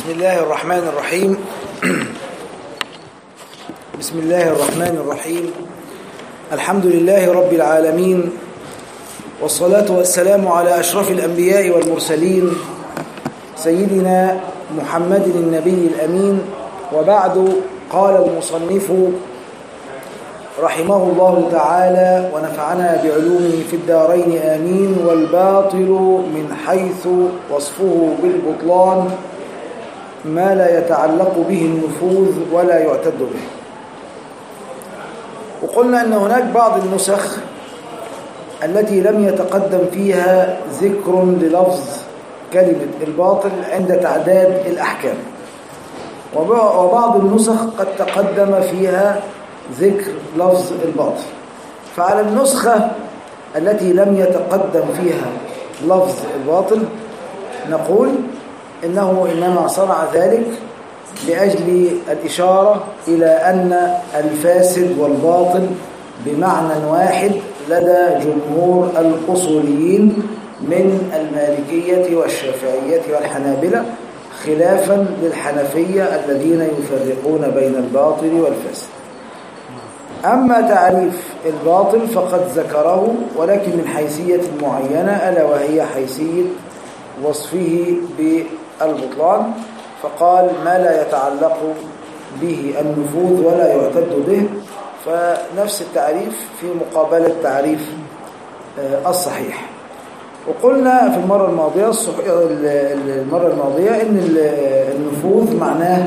بسم الله الرحمن الرحيم بسم الله الرحمن الرحيم الحمد لله رب العالمين والصلاة والسلام على أشرف الأنبياء والمرسلين سيدنا محمد النبي الأمين وبعد قال المصنف رحمه الله تعالى ونفعنا بعلومه في الدارين آمين والباطل من حيث وصفه بالبطلان ما لا يتعلق به النفوذ ولا يعتد به وقلنا أن هناك بعض النسخ التي لم يتقدم فيها ذكر للفظ كلمة الباطل عند تعداد الأحكام وبعض النسخ قد تقدم فيها ذكر لفظ الباطل فعلى النسخة التي لم يتقدم فيها لفظ الباطل نقول إنه إنما صنع ذلك لأجل الإشارة إلى أن الفاسد والباطل بمعنى واحد لدى جمهور الأصوليين من المالكية والشافعية والحنابلة خلافا للحنفية الذين يفرقون بين الباطل والفاسد أما تعريف الباطل فقد ذكره ولكن من حيثية معينة ألا وهي حيثية وصفه بالبطلان فقال ما لا يتعلق به النفوذ ولا يعتد به فنفس التعريف في مقابلة تعريف الصحيح وقلنا في المرة الماضية المرة الماضية ان النفوذ معناه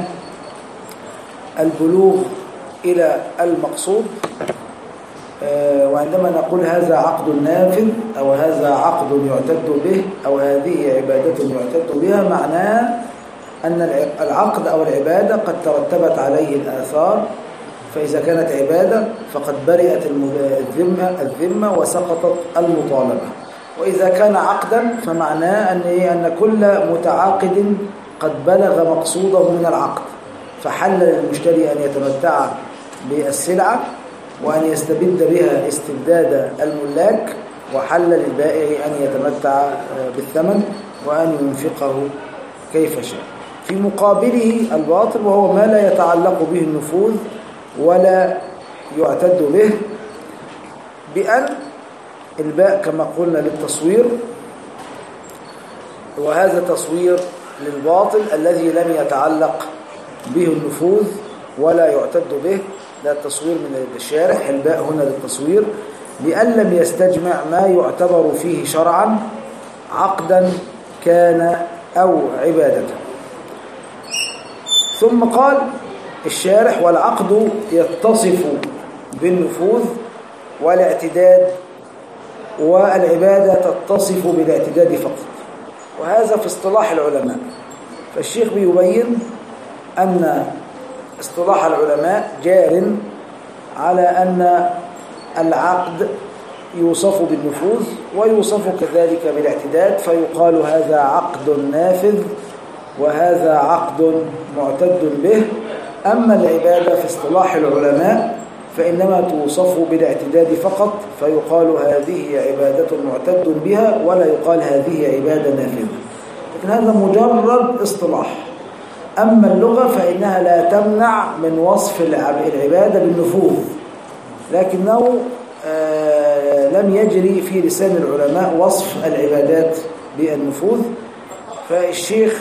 البلوغ إلى المقصود وعندما نقول هذا عقد نافذ أو هذا عقد يعتد به أو هذه عبادة يعتد بها معناه أن العقد أو العبادة قد ترتبت عليه الآثار فإذا كانت عبادة فقد برئت الذمة, الذمة وسقطت المطالبة وإذا كان عقدا فمعناه أن, أن كل متعاقد قد بلغ مقصوده من العقد فحل للمشتري أن يتمتع بالسلعة وأن يستبد بها استبداد الملاك وحل للبائع أن يتمتع بالثمن وأن ينفقه كيف شاء في مقابله الباطل وهو ما لا يتعلق به النفوذ ولا يعتد به بأن الباء كما قلنا للتصوير وهذا تصوير للباطل الذي لم يتعلق به النفوذ ولا يعتد به ده التصوير من الشارح الباء هنا للتصوير بأن لم يستجمع ما يعتبر فيه شرعا عقدا كان أو عبادة ثم قال الشارح والعقد يتصف بالنفوذ والاعتداد والعبادة تتصف بالاعتداد فقط وهذا في اصطلاح العلماء فالشيخ بيبين أن اصطلاح العلماء جار على أن العقد يوصف بالنفوذ ويوصف كذلك بالاعتداد فيقال هذا عقد نافذ وهذا عقد معتد به أما العبادة في اصطلاح العلماء فإنما توصف بالاعتداد فقط فيقال هذه عبادة معتد بها ولا يقال هذه عبادة نافذة لكن هذا مجرد اصطلاح أما اللغة فإنها لا تمنع من وصف العبادة بالنفوذ لكنه لم يجري في لسان العلماء وصف العبادات بالنفوذ فالشيخ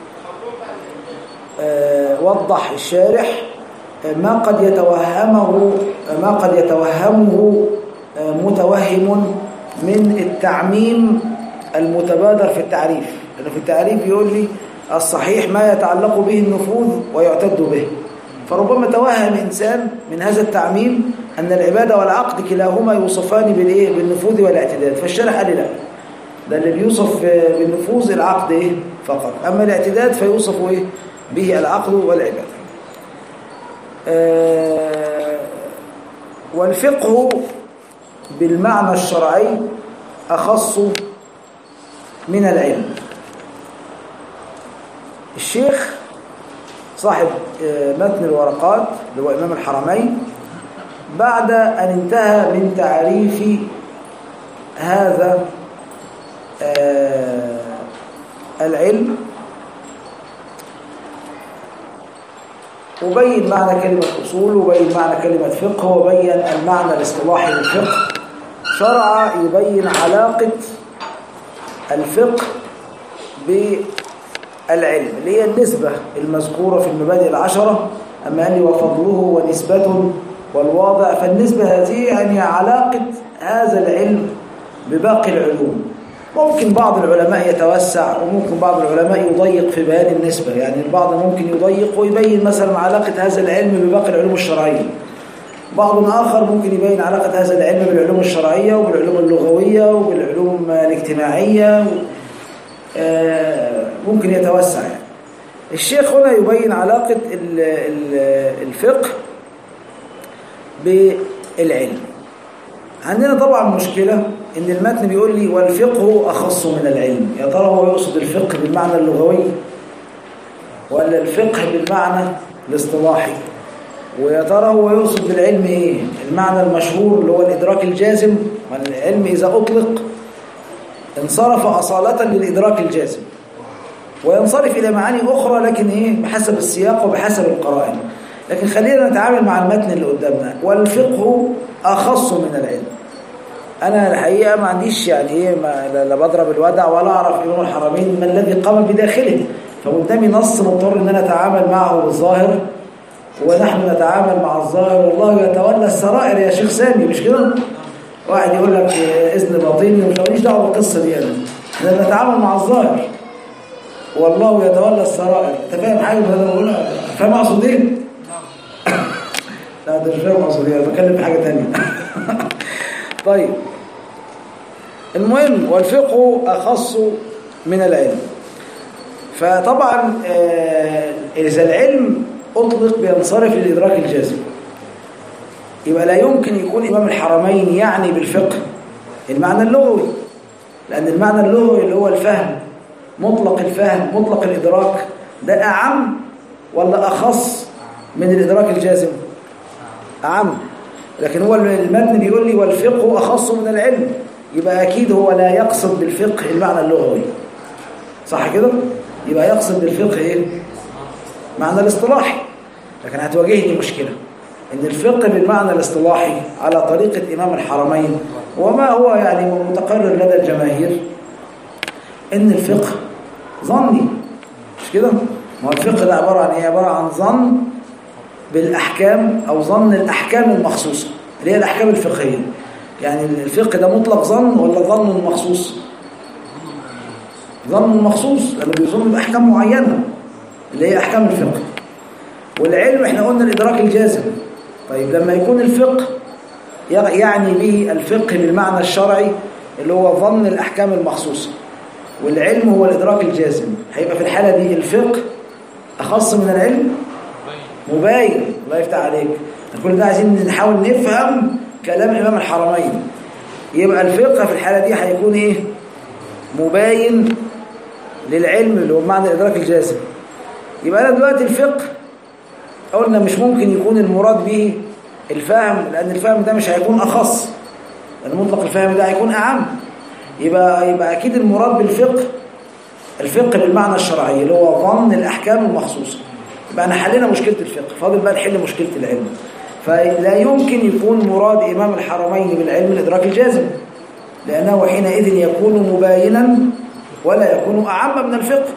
وضح الشارح ما قد يتوهمه ما قد يتوهمه متوهم من التعميم المتبادر في التعريف لأنه في التعريف يقول لي الصحيح ما يتعلق به النفوذ ويعتد به فربما توهم إنسان من هذا التعميم أن العبادة والعقد كلاهما يوصفان بالإيه؟ بالنفوذ والاعتداد فالشرح قال لا ده اللي بيوصف بالنفوذ العقد إيه؟ فقط أما الاعتداد فيوصف إيه؟ به العقد والعبادة آه والفقه بالمعنى الشرعي أخص من العلم الشيخ صاحب متن الورقات اللي هو إمام الحرمين بعد أن انتهى من تعريف هذا العلم وبين معنى كلمة أصول وبين معنى كلمة فقه وبين المعنى الاصطلاحي للفقه شرع يبين علاقة الفقه بالعلم اللي هي النسبة المذكورة في المبادئ العشرة أما قال لي وفضله ونسبة والواضع فالنسبة هذه يعني علاقة هذا العلم بباقي العلوم ممكن بعض العلماء يتوسع وممكن بعض العلماء يضيق في بيان النسبة يعني البعض ممكن يضيق ويبين مثلا علاقة هذا العلم بباقي العلوم الشرعية بعض آخر ممكن يبين علاقة هذا العلم بالعلوم الشرعية وبالعلوم اللغوية وبالعلوم الاجتماعية ممكن يتوسع يعني. الشيخ هنا يبين علاقة الفقه بالعلم عندنا طبعا مشكلة ان المتن بيقول لي والفقه أخص من العلم يا ترى هو يقصد الفقه بالمعنى اللغوي ولا الفقه بالمعنى الاصطلاحي ويا ترى هو يقصد بالعلم ايه المعنى المشهور اللي هو الإدراك الجازم العلم إذا أطلق انصرف أصالة للإدراك الجازم وينصرف إلى معاني أخرى لكن إيه بحسب السياق وبحسب القرائن لكن خلينا نتعامل مع المتن اللي قدامنا والفقه أخص من العلم أنا الحقيقة ما عنديش يعني إيه لا بضرب الودع ولا أعرف إمام الحرمين ما الذي قام بداخله فقدامي نص مضطر إن أنا أتعامل معه بالظاهر ونحن نتعامل مع الظاهر والله يتولى السرائر يا شيخ سامي مش كده؟ واحد يقول لك إذن باطني ومش ماليش دعوة بالقصة دي أنا احنا بنتعامل مع الظاهر والله يتولى السرائر أنت فاهم حاجة من هذا بقولها؟ فاهم أقصد إيه؟ لا ده مش فاهم أقصد إيه أنا بتكلم في حاجة تانية طيب المهم والفقه أخص من العلم فطبعا إذا العلم أطلق بينصرف للإدراك الجازم يبقى لا يمكن يكون إمام الحرمين يعني بالفقه المعنى اللغوي لأن المعنى اللغوي اللي هو الفهم مطلق الفهم مطلق الإدراك ده أعم ولا أخص من الإدراك الجازم أعم لكن هو المتن بيقول لي والفقه أخص من العلم يبقى أكيد هو لا يقصد بالفقه المعنى اللغوي صح كده؟ يبقى يقصد بالفقه إيه؟ معنى الاصطلاحي لكن هتواجهني مشكلة إن الفقه بالمعنى الاصطلاحي على طريقة إمام الحرمين وما هو يعني متقرر لدى الجماهير إن الفقه ظني مش كده؟ ما هو الفقه ده عبارة عن إيه؟ عبارة عن ظن بالأحكام أو ظن الأحكام المخصوصة اللي هي الأحكام الفقهية يعني الفقه ده مطلق ظن ولا ظن مخصوص ظن مخصوص لأنه بيظن بأحكام معينة اللي هي أحكام الفقه والعلم احنا قلنا الإدراك الجازم طيب لما يكون الفقه يعني به الفقه بالمعنى الشرعي اللي هو ظن الأحكام المخصوصة والعلم هو الإدراك الجازم هيبقى في الحالة دي الفقه أخص من العلم مباين الله يفتح عليك كل ده عايزين نحاول نفهم كلام إمام الحرمين يبقى الفقه في الحالة دي هيكون إيه مباين للعلم اللي هو معنى الإدراك الجازم يبقى أنا دلوقتي الفقه قلنا مش ممكن يكون المراد به الفهم لأن الفهم ده مش هيكون أخص لأن مطلق الفهم ده هيكون أعم يبقى, يبقى أكيد المراد بالفقه الفقه بالمعنى الشرعي اللي هو ظن الأحكام المخصوصة يبقى أنا حلينا مشكلة الفقه فاضل بقى نحل مشكلة العلم فلا يمكن يكون مراد إمام الحرمين بالعلم الإدراك الجازم لأنه حينئذ يكون مباينا ولا يكون أعم من الفقه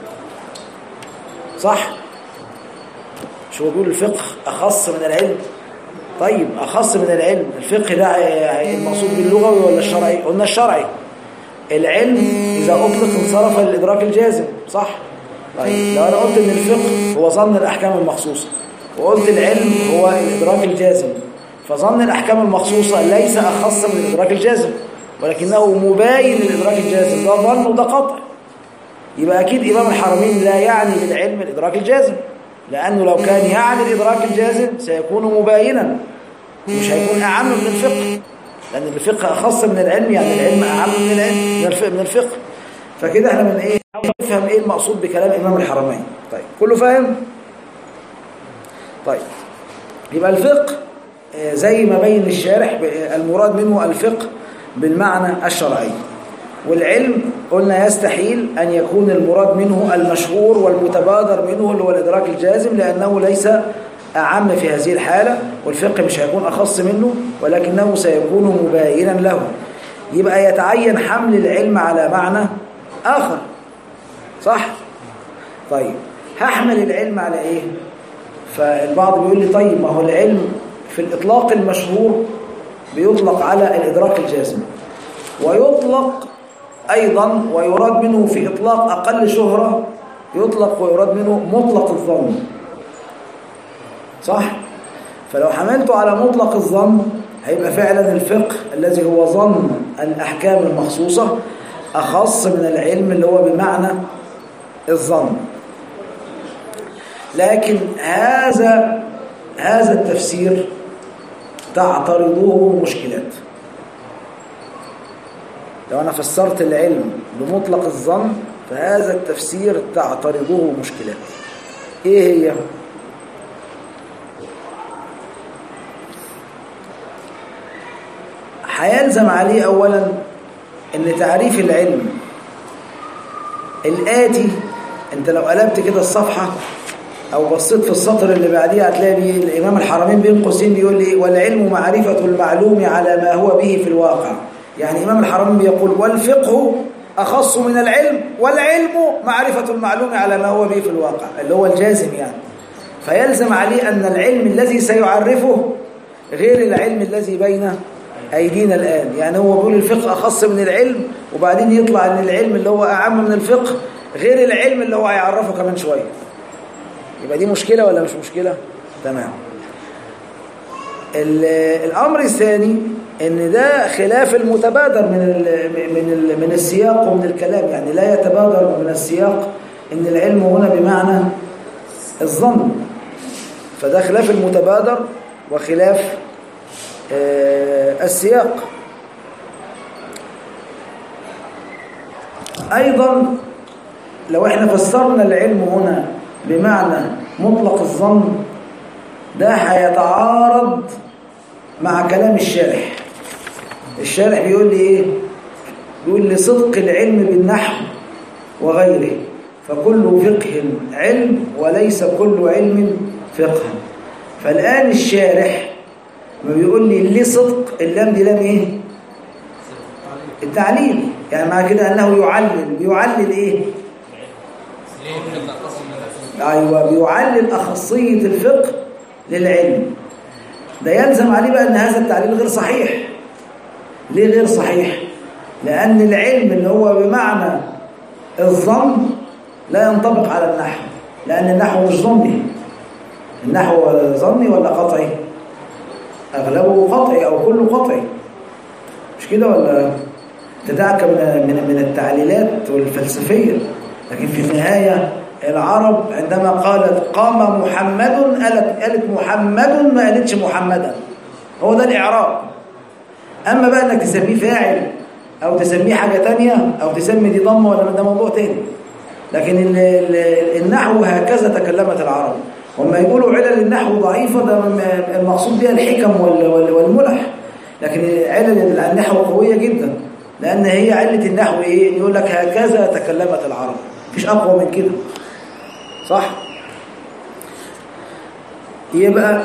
صح شو بيقول الفقه أخص من العلم طيب أخص من العلم الفقه ده المقصود باللغوي ولا الشرعي قلنا الشرعي العلم إذا أطلق انصرف للإدراك الجازم صح طيب لو أنا قلت إن الفقه هو ظن الأحكام المخصوصة وقلت العلم هو الإدراك الجازم فظن الأحكام المخصوصة ليس أخص من الإدراك الجازم ولكنه مباين للإدراك الجازم ده ظن وده قطع يبقى أكيد إمام الحرمين لا يعني بالعلم الإدراك الجازم لأنه لو كان يعني الإدراك الجازم سيكون مباينا مش هيكون أعم من الفقه لأن الفقه أخص من العلم يعني العلم أعم من العلم من الفقه, من الفقه. فكده احنا من إيه نفهم إيه المقصود بكلام إمام الحرمين طيب كله فاهم طيب يبقى الفقه زي ما بين الشارح المراد منه الفقه بالمعنى الشرعي والعلم قلنا يستحيل أن يكون المراد منه المشهور والمتبادر منه اللي هو الإدراك الجازم لأنه ليس أعم في هذه الحالة والفقه مش هيكون أخص منه ولكنه سيكون مباينا له يبقى يتعين حمل العلم على معنى آخر صح؟ طيب هحمل العلم على إيه؟ فالبعض بيقول لي طيب ما هو العلم في الإطلاق المشهور بيطلق على الإدراك الجازم ويطلق أيضا ويراد منه في إطلاق أقل شهرة يطلق ويراد منه مطلق الظن صح؟ فلو حملته على مطلق الظن هيبقى فعلا الفقه الذي هو ظن الأحكام المخصوصة أخص من العلم اللي هو بمعنى الظن لكن هذا هذا التفسير تعترضه مشكلات لو أنا فسرت العلم بمطلق الظن فهذا التفسير تعترضه مشكلات إيه هي؟ هيلزم عليه أولا أن تعريف العلم الآتي أنت لو قلبت كده الصفحة أو بصيت في السطر اللي بعديه هتلاقي بيه الإمام الحرمين بين قوسين بيقول لي والعلم معرفة المعلوم على ما هو به في الواقع يعني إمام الحرمين بيقول والفقه أخص من العلم والعلم معرفة المعلوم على ما هو به في الواقع اللي هو الجازم يعني فيلزم عليه أن العلم الذي سيعرفه غير العلم الذي بين أيدينا الآن يعني هو بيقول الفقه أخص من العلم وبعدين يطلع أن العلم اللي هو أعم من الفقه غير العلم اللي هو هيعرفه كمان شوية يبقى دي مشكلة ولا مش مشكلة تمام الأمر الثاني ان ده خلاف المتبادر من ال من ال من السياق ومن الكلام يعني لا يتبادر من السياق ان العلم هنا بمعنى الظن فده خلاف المتبادر وخلاف آه السياق ايضا لو احنا فسرنا العلم هنا بمعنى مطلق الظن ده هيتعارض مع كلام الشارح الشارح بيقول لي ايه بيقول لي صدق العلم بالنحو وغيره فكل فقه علم وليس كل علم فقه فالآن الشارح ما بيقول لي ليه صدق اللام دي لام ايه التعليل يعني مع كده انه يعلل بيعلل ايه ايوه بيعلل اخصيه الفقه للعلم ده يلزم عليه بقى ان هذا التعليل غير صحيح ليه غير صحيح لان العلم اللي هو بمعنى الظن لا ينطبق على النحو لان النحو مش ظني النحو ظني ولا قطعي اغلبه قطعي او كله قطعي مش كده ولا تدعك من من من التعليلات والفلسفيه لكن في النهايه العرب عندما قالت قام محمد قالت قالت محمد ما قالتش محمدا هو ده الاعراب اما بقى انك تسميه فاعل او تسميه حاجه تانية او تسمي دي ضمه ولا ده موضوع تاني لكن ال ال النحو هكذا تكلمت العرب وما يقولوا علل النحو ضعيفه ده المقصود بها الحكم والملح لكن علل النحو قويه جدا لان هي عله النحو ايه يقول لك هكذا تكلمت العرب مفيش اقوى من كده صح يبقى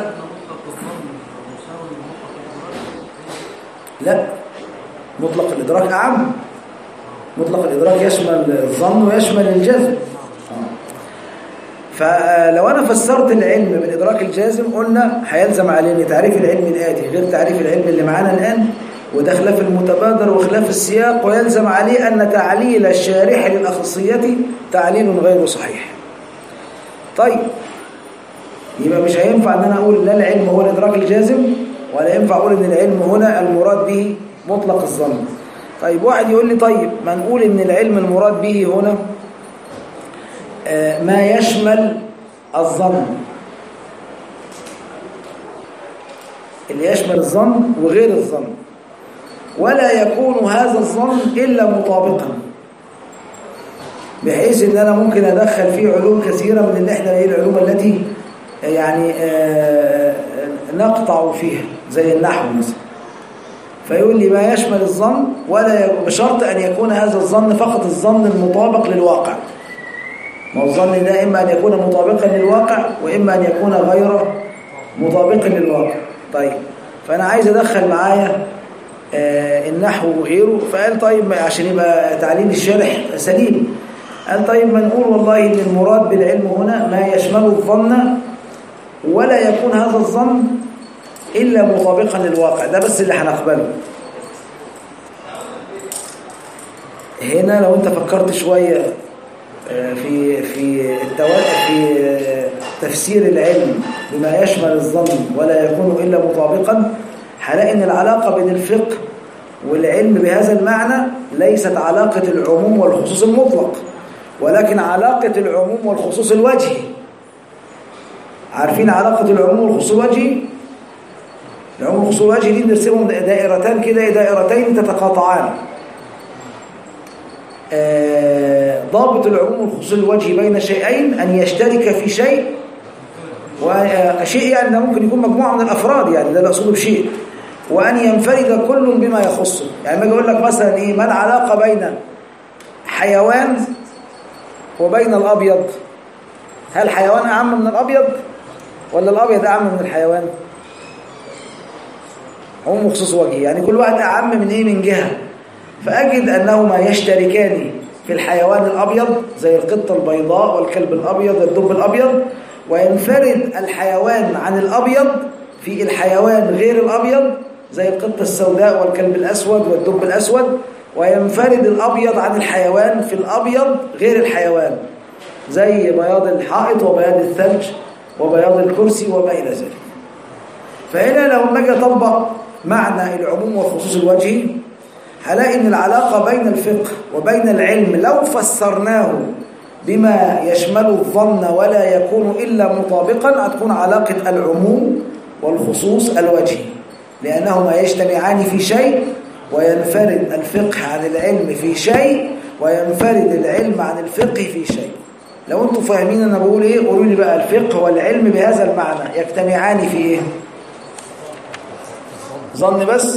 لا مطلق الإدراك أعم مطلق الإدراك يشمل الظن ويشمل الجزم فلو أنا فسرت العلم بالإدراك الجازم قلنا هيلزم علينا تعريف العلم الآتي غير تعريف العلم اللي معانا الآن وده خلاف المتبادر وخلاف السياق ويلزم عليه أن تعليل الشارح للأخصية تعليل غير صحيح طيب يبقى مش هينفع ان انا اقول لا العلم هو الادراك الجازم ولا ينفع اقول ان العلم هنا المراد به مطلق الظن طيب واحد يقول لي طيب ما نقول ان العلم المراد به هنا آه ما يشمل الظن اللي يشمل الظن وغير الظن ولا يكون هذا الظن الا مطابقا بحيث ان انا ممكن ادخل فيه علوم كثيرة من اللي احنا ايه العلوم التي يعني نقطع فيها زي النحو مثلا فيقول لي ما يشمل الظن ولا بشرط ان يكون هذا الظن فقط الظن المطابق للواقع ما الظن ده اما ان يكون مطابقا للواقع واما ان يكون غير مطابق للواقع طيب فأنا عايز أدخل معايا آه النحو وغيره فقال طيب عشان يبقى تعليل الشرح سليم قال طيب ما نقول والله إن المراد بالعلم هنا ما يشمل الظن ولا يكون هذا الظن إلا مطابقا للواقع ده بس اللي هنقبله هنا لو انت فكرت شوية في في في تفسير العلم بما يشمل الظن ولا يكون إلا مطابقا هلاقي ان العلاقة بين الفقه والعلم بهذا المعنى ليست علاقة العموم والخصوص المطلق ولكن علاقة العموم والخصوص الوجهي عارفين علاقة العموم والخصوص الوجهي العموم والخصوص الوجهي دي نرسمهم دائرتان كده دائرتين تتقاطعان ضابط العموم والخصوص الوجهي بين شيئين أن يشترك في شيء وشيء يعني ده ممكن يكون مجموعة من الأفراد يعني ده الأصول بشيء وأن ينفرد كل بما يخصه يعني ما أقول لك مثلا إيه ما العلاقة بين حيوان وبين الأبيض هل حيوان أعم من الأبيض ولا الأبيض أعم من الحيوان عموم وخصوص وجهي يعني كل واحد أعم من إيه من جهة فأجد أنهما يشتركان في الحيوان الأبيض زي القطة البيضاء والكلب الأبيض والدب الأبيض وينفرد الحيوان عن الأبيض في الحيوان غير الأبيض زي القطة السوداء والكلب الأسود والدب الأسود وينفرد الأبيض عن الحيوان في الأبيض غير الحيوان زي بياض الحائط وبياض الثلج وبياض الكرسي وما إلى ذلك فهنا لو نجي أطبق معنى العموم والخصوص الوجهي هلاقي ان العلاقة بين الفقه وبين العلم لو فسرناه بما يشمل الظن ولا يكون إلا مطابقا هتكون علاقة العموم والخصوص الوجهي لأنهما يجتمعان في شيء وينفرد الفقه عن العلم في شيء وينفرد العلم عن الفقه في شيء لو انتم فاهمين انا بقول ايه قولوا لي بقى الفقه والعلم بهذا المعنى يجتمعان في ايه ظن بس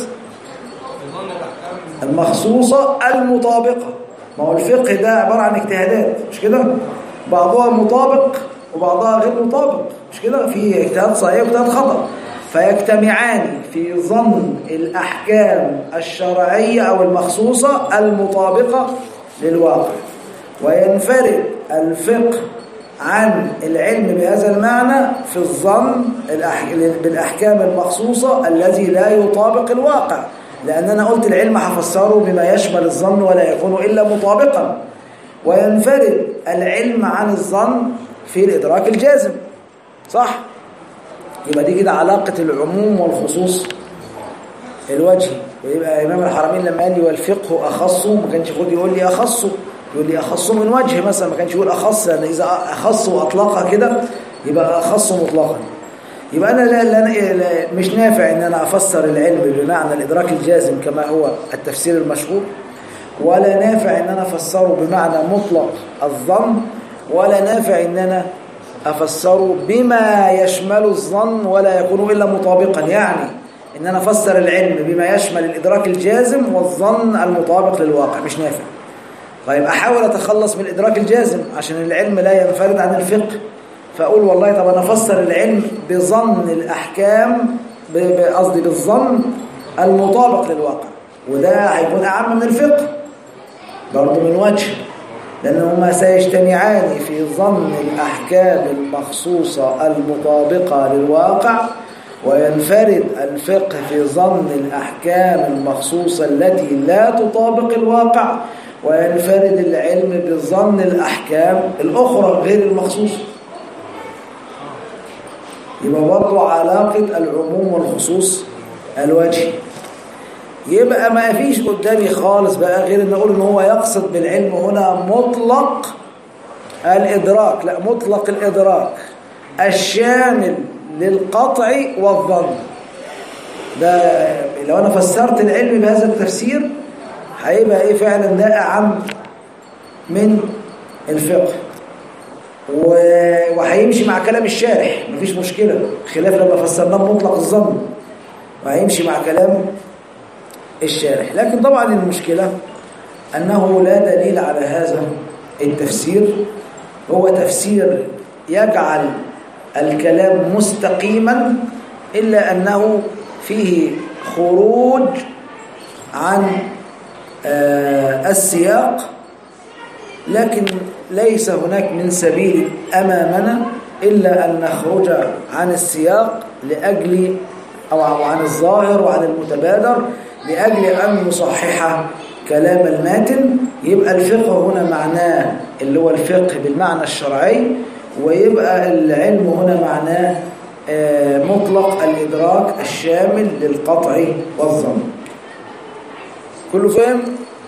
المخصوصة المطابقة ما هو الفقه ده عبارة عن اجتهادات مش كده بعضها مطابق وبعضها غير مطابق مش كده في اجتهاد صحيح واجتهاد خطأ فيجتمعان في ظن الأحكام الشرعية أو المخصوصة المطابقة للواقع وينفرد الفقه عن العلم بهذا المعنى في الظن بالأحكام المخصوصة الذي لا يطابق الواقع لأن أنا قلت العلم هفسره بما يشمل الظن ولا يكون إلا مطابقا وينفرد العلم عن الظن في الإدراك الجازم صح؟ يبقى دي كده علاقة العموم والخصوص الوجهي ويبقى إمام الحرمين لما قال لي والفقه أخصه ما كانش يقول يقول لي أخصه يقول لي أخصه من وجه مثلا ما كانش يقول أخص لأن إذا أخص وأطلقها كده يبقى أخص مطلقا يبقى أنا لا لا لا مش نافع إن أنا أفسر العلم بمعنى الإدراك الجازم كما هو التفسير المشهور ولا نافع إن أنا أفسره بمعنى مطلق الظن ولا نافع إن أنا أفسره بما يشمل الظن ولا يكون إلا مطابقا يعني إن أنا أفسر العلم بما يشمل الإدراك الجازم والظن المطابق للواقع مش نافع طيب أحاول أتخلص من الإدراك الجازم عشان العلم لا ينفرد عن الفقه فأقول والله طب أنا أفسر العلم بظن الأحكام قصدي بالظن المطابق للواقع وده هيكون أعم من الفقه برضه من وجه لأنهما سيجتمعان في ظن الأحكام المخصوصة المطابقة للواقع وينفرد الفقه في ظن الأحكام المخصوصة التي لا تطابق الواقع وينفرد العلم بظن الأحكام الأخرى غير المخصوصة يبقى برضه علاقة العموم والخصوص الوجهي يبقى ما فيش قدامي خالص بقى غير ان اقول ان هو يقصد بالعلم هنا مطلق الادراك لا مطلق الادراك الشامل للقطع والظن ده لو انا فسرت العلم بهذا التفسير هيبقى ايه فعلا ده اعم من الفقه وهيمشي مع كلام الشارح مفيش مشكلة خلاف لما فسرناه مطلق الظن وهيمشي مع كلام الشارح لكن طبعا المشكلة أنه لا دليل على هذا التفسير هو تفسير يجعل الكلام مستقيما إلا أنه فيه خروج عن آه، السياق لكن ليس هناك من سبيل أمامنا إلا أن نخرج عن السياق لأجل أو عن الظاهر وعن المتبادر لأجل أن نصحح كلام الماتن يبقى الفقه هنا معناه اللي هو الفقه بالمعنى الشرعي ويبقى العلم هنا معناه آه، مطلق الإدراك الشامل للقطع والظن كله فهم؟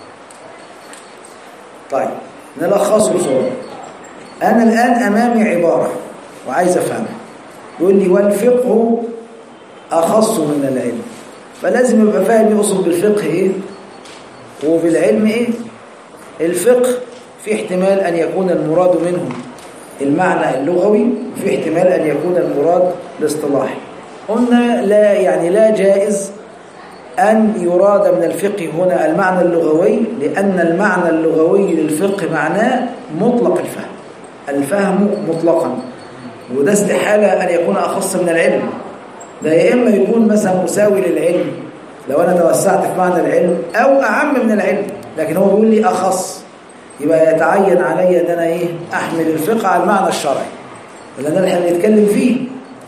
طيب نلخصه بسرعة أنا الآن أمامي عبارة وعايز أفهمها يقول لي والفقه أخص من العلم فلازم يبقى فاهم يقصد بالفقه إيه وبالعلم إيه الفقه في احتمال أن يكون المراد منه المعنى اللغوي وفي احتمال أن يكون المراد الاصطلاحي قلنا لا يعني لا جائز أن يراد من الفقه هنا المعنى اللغوي لأن المعنى اللغوي للفقه معناه مطلق الفهم الفهم مطلقا وده استحالة أن يكون أخص من العلم ده يا إما يكون مثلا مساوي للعلم لو أنا توسعت في معنى العلم أو أعم من العلم لكن هو بيقول لي أخص يبقى يتعين علي أن أنا إيه أحمل الفقه على المعنى الشرعي لأن ده اللي احنا بنتكلم فيه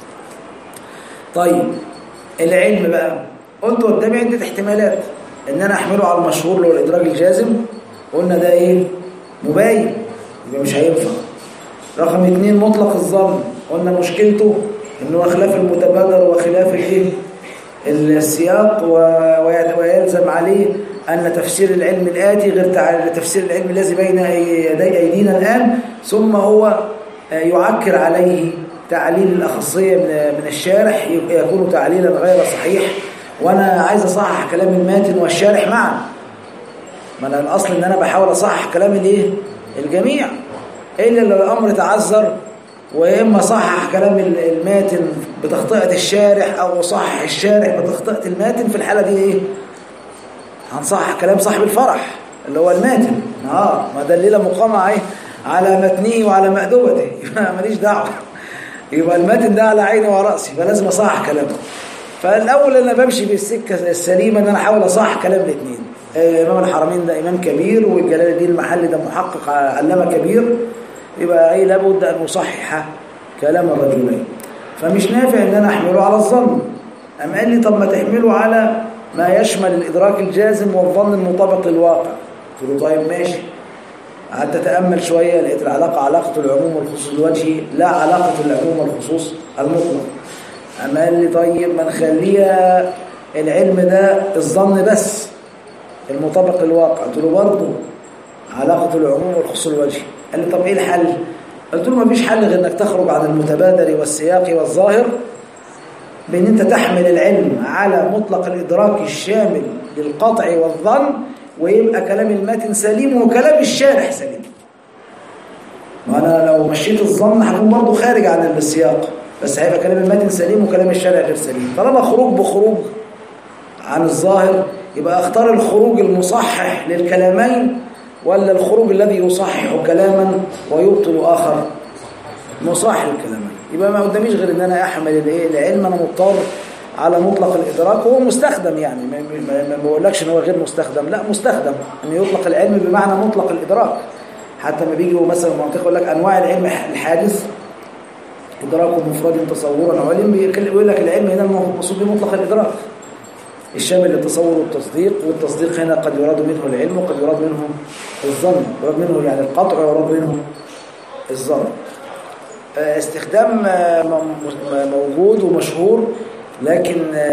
طيب العلم بقى قلت قدامي عدة احتمالات ان انا احمله على المشهور اللي هو الادراج الجازم قلنا ده ايه مباين يبقى مش هينفع رقم اتنين مطلق الظن قلنا مشكلته انه خلاف المتبادر وخلاف الايه السياق ويلزم عليه أن تفسير العلم الآتي غير تفسير العلم الذي بين يدي أيدينا الآن ثم هو يعكر عليه تعليل الأخصية من الشارح يكون تعليلا غير صحيح وانا عايز اصحح كلام الماتن والشارح معا ما انا الاصل ان انا بحاول اصحح كلام الايه الجميع الا لو الامر تعذر واما صحح كلام الماتن بتخطئه الشارح او صحح الشارح بتخطئه الماتن في الحاله دي ايه هنصحح كلام صاحب الفرح اللي هو الماتن اه ما ده الليله مقامه ايه على متنه وعلى مأدبته يبقى ماليش دعوه يبقى الماتن ده على عيني وراسي فلازم اصحح كلامه فالاول انا بمشي بالسكه السليمه ان انا احاول اصحح كلام الاثنين امام الحرمين ده امام كبير والجلال الدين المحلي ده محقق علامه كبير يبقى اي لابد ان نصحح كلام الرجلين فمش نافع ان انا احمله على الظن ام قال لي طب ما تحمله على ما يشمل الادراك الجازم والظن المطابق للواقع قلت له طيب ماشي قعدت اتامل شويه لقيت العلاقه علاقه العموم والخصوص الوجهي لا علاقه العموم والخصوص المطلق أما قال لي طيب ما نخليها العلم ده الظن بس المطابق للواقع قلت له برضه علاقة العموم والخصوص الوجهي قال لي طب ايه الحل قلت له ما فيش حل غير انك تخرج عن المتبادر والسياق والظاهر بان انت تحمل العلم على مطلق الادراك الشامل للقطع والظن ويبقى كلام الماتن سليم وكلام الشارح سليم وانا لو مشيت الظن هكون برضه خارج عن السياق بس هيبقى كلام المتن سليم وكلام الشارع غير سليم طالما خروج بخروج عن الظاهر يبقى اختار الخروج المصحح للكلامين ولا الخروج الذي يصحح كلاما ويبطل آخر مصحح الكلامين يبقى ما قداميش غير ان انا احمل الايه العلم انا مضطر على مطلق الادراك وهو مستخدم يعني ما بقولكش ان هو غير مستخدم لا مستخدم ان يطلق العلم بمعنى مطلق الادراك حتى ما بيجي مثلا منطقه يقول لك انواع العلم الحادث إدراك مفرد تصورا علم بيقول لك العلم هنا المقصود بمطلق الإدراك الشامل للتصور والتصديق والتصديق هنا قد يراد منه العلم وقد يراد منه الظن يراد منه يعني القطع ويراد منه الظن استخدام موجود ومشهور لكن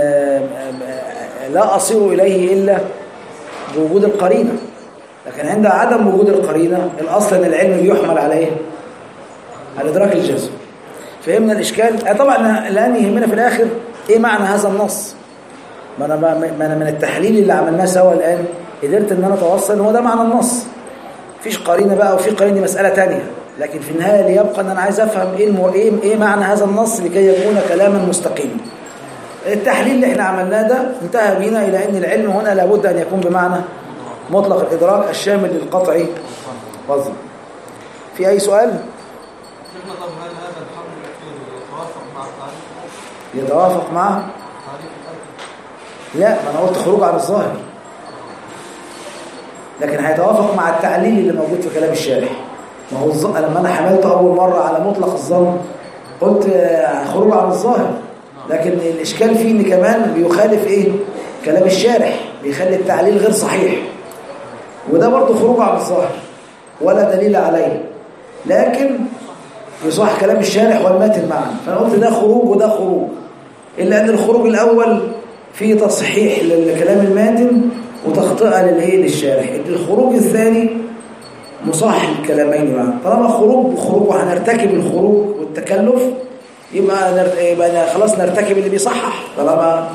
لا أصير إليه إلا بوجود القرينة لكن عند عدم وجود القرينة الأصل أن العلم بيحمل عليه على إدراك الجزم فهمنا الإشكال طبعا الآن يهمنا في الآخر إيه معنى هذا النص ما أنا, ما أنا من التحليل اللي عملناه سوا الآن قدرت أن أنا أتوصل هو ده معنى النص مفيش قرينة بقى وفي قرينة مسألة تانية لكن في النهاية ليبقى أن أنا عايز أفهم إيه, المو... إيه, إيه معنى هذا النص لكي يكون كلاما مستقيما التحليل اللي احنا عملناه ده انتهى بينا إلى أن العلم هنا لابد أن يكون بمعنى مطلق الإدراك الشامل للقطع والظن في أي سؤال؟ يتوافق مع لا ما انا قلت خروج عن الظاهر لكن هيتوافق مع التعليل اللي موجود في كلام الشارح ما هو الظ... لما انا حملته اول مره على مطلق الظن قلت آه، خروج عن الظاهر لكن الاشكال فيه ان كمان بيخالف ايه كلام الشارح بيخلي التعليل غير صحيح وده برضه خروج عن الظاهر ولا دليل عليه لكن يصح كلام الشارح والماتن معا فانا قلت ده خروج وده خروج الا ان الخروج الاول فيه تصحيح للكلام الماتن وتخطئه للايه للشارح الخروج الثاني مصحح الكلامين معا طالما خروج بخروج وهنرتكب الخروج والتكلف يبقى نرت... يبقى خلاص نرتكب اللي بيصحح طالما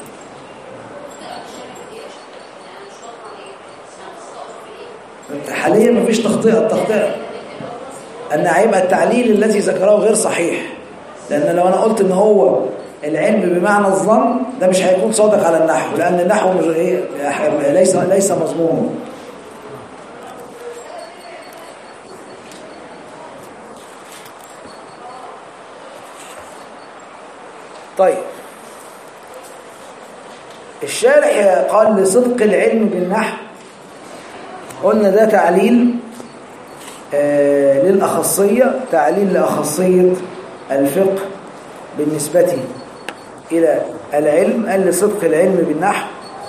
حاليا مفيش تخطئه التخطئه ان هيبقى التعليل الذي ذكره غير صحيح لان لو انا قلت ان هو العلم بمعنى الظن ده مش هيكون صادق على النحو لان النحو مش ايه ليس ليس مضمون طيب الشارح قال لصدق العلم بالنحو قلنا ده تعليل آه للأخصية تعليل لأخصية الفقه بالنسبة إلى العلم قال لصدق العلم بالنحو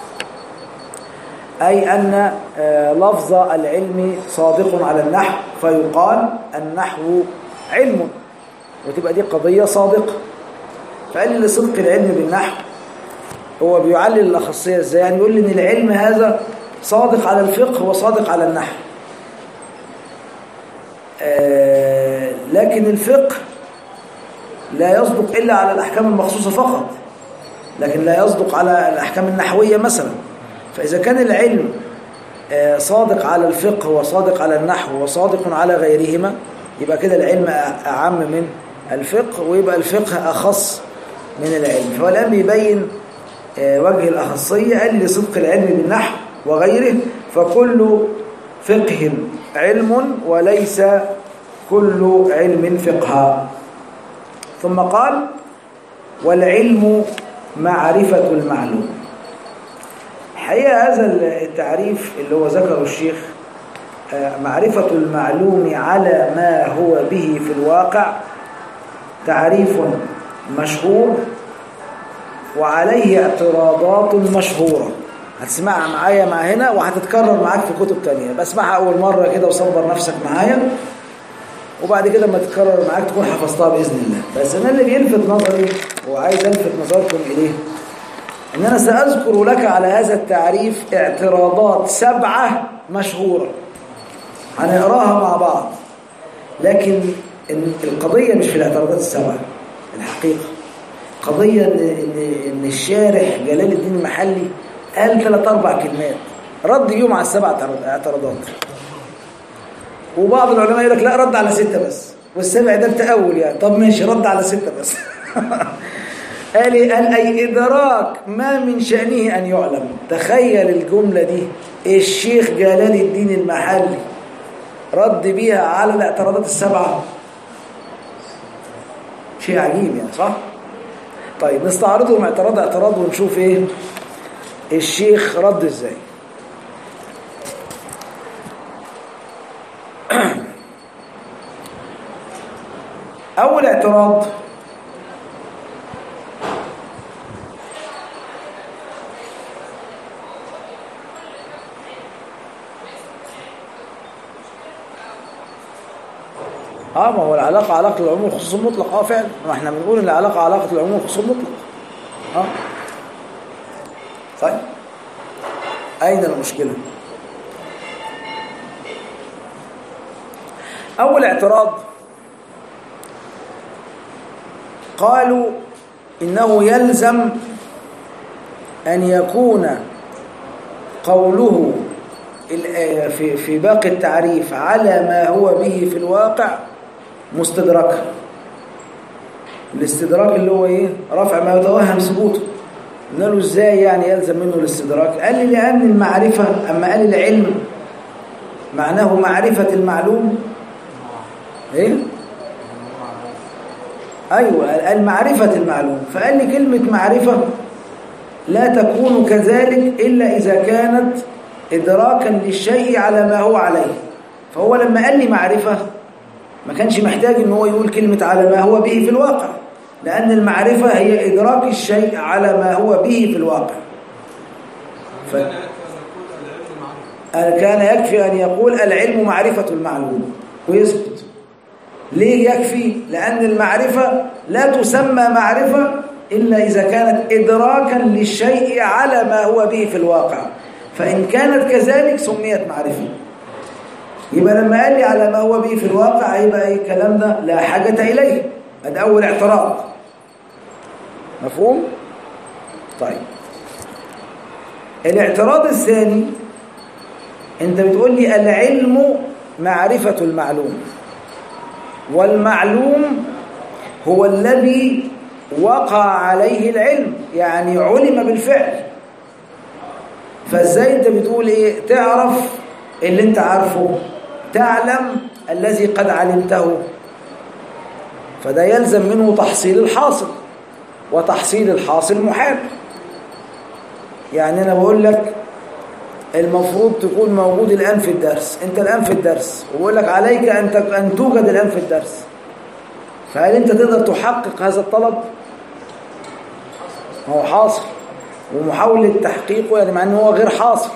أي أن آه لفظ العلم صادق على النحو فيقال النحو علم وتبقى دي قضية صادقة فقال لي لصدق العلم بالنحو هو بيعلل الأخصية ازاي يعني يقول لي ان العلم هذا صادق على الفقه وصادق على النحو آه لكن الفقه لا يصدق إلا على الأحكام المخصوصة فقط لكن لا يصدق على الأحكام النحوية مثلا فإذا كان العلم آه صادق على الفقه وصادق على النحو وصادق على غيرهما يبقى كده العلم أعم من الفقه ويبقى الفقه أخص من العلم فهو الآن بيبين وجه الأخصية قال لصدق العلم بالنحو وغيره فكل فقه علم وليس كل علم فقها ثم قال والعلم معرفة المعلوم الحقيقة هذا التعريف اللي هو ذكره الشيخ معرفة المعلوم على ما هو به في الواقع تعريف مشهور وعليه اعتراضات مشهورة هتسمعها معايا مع هنا وهتتكرر معاك في كتب تانية بسمعها أول مرة كده وصبر نفسك معايا وبعد كده لما تتكرر معاك تكون حفظتها بإذن الله بس أنا اللي بيلفت نظري وعايز ألفت نظركم إليه إن أنا سأذكر لك على هذا التعريف اعتراضات سبعة مشهورة هنقراها مع بعض لكن القضية مش في الاعتراضات السبعة الحقيقة قضية إن, إن, إن الشارح جلال الدين المحلي قال ثلاث أربع كلمات رد يوم على السبع اعتراضات وبعض العلماء يقول لك لا رد على ستة بس والسبع ده التأول يعني طب ماشي رد على ستة بس قال قال أي إدراك ما من شأنه أن يعلم تخيل الجملة دي الشيخ جلال الدين المحلي رد بيها على الاعتراضات السبعة شيء عجيب يعني صح؟ طيب نستعرضهم اعتراض اعتراض ونشوف ايه الشيخ رد ازاي اول اعتراض اه ما هو العلاقة علاقة العموم والخصوص المطلق اه فعلا ما احنا بنقول ان العلاقة علاقة العموم والخصوص المطلق اه طيب اين المشكلة اول اعتراض قالوا انه يلزم ان يكون قوله في في باقي التعريف على ما هو به في الواقع مستدركا الاستدراك اللي هو ايه رفع ما يتوهم ثبوته قلنا له ازاي يعني يلزم منه الاستدراك قال لي لان المعرفه اما قال العلم معناه معرفه المعلوم ايه أيوة المعرفة المعلوم فقال لي كلمة معرفة لا تكون كذلك إلا إذا كانت إدراكا للشيء على ما هو عليه فهو لما قال لي معرفة ما كانش محتاج ان هو يقول كلمة على ما هو به في الواقع لأن المعرفة هي إدراك الشيء على ما هو به في الواقع ف... كان يكفي أن يقول العلم معرفة المعلوم ويثبت ليه يكفي؟ لأن المعرفة لا تسمى معرفة إلا إذا كانت إدراكا للشيء على ما هو به في الواقع فإن كانت كذلك سميت معرفة يبقى لما قال لي على ما هو به في الواقع يبقى ايه الكلام ده لا حاجة إليه هذا أول اعتراض مفهوم؟ طيب الاعتراض الثاني انت بتقول لي العلم معرفة المعلوم والمعلوم هو الذي وقع عليه العلم يعني علم بالفعل فازاي انت بتقول ايه تعرف اللي انت عارفه تعلم الذي قد علمته فده يلزم منه تحصيل الحاصل وتحصيل الحاصل محال يعني انا بقول لك المفروض تكون موجود الآن في الدرس أنت الآن في الدرس وبقول لك عليك أن أن توجد الآن في الدرس فهل أنت تقدر تحقق هذا الطلب؟ هو حاصل ومحاولة تحقيقه يعني مع أنه هو غير حاصل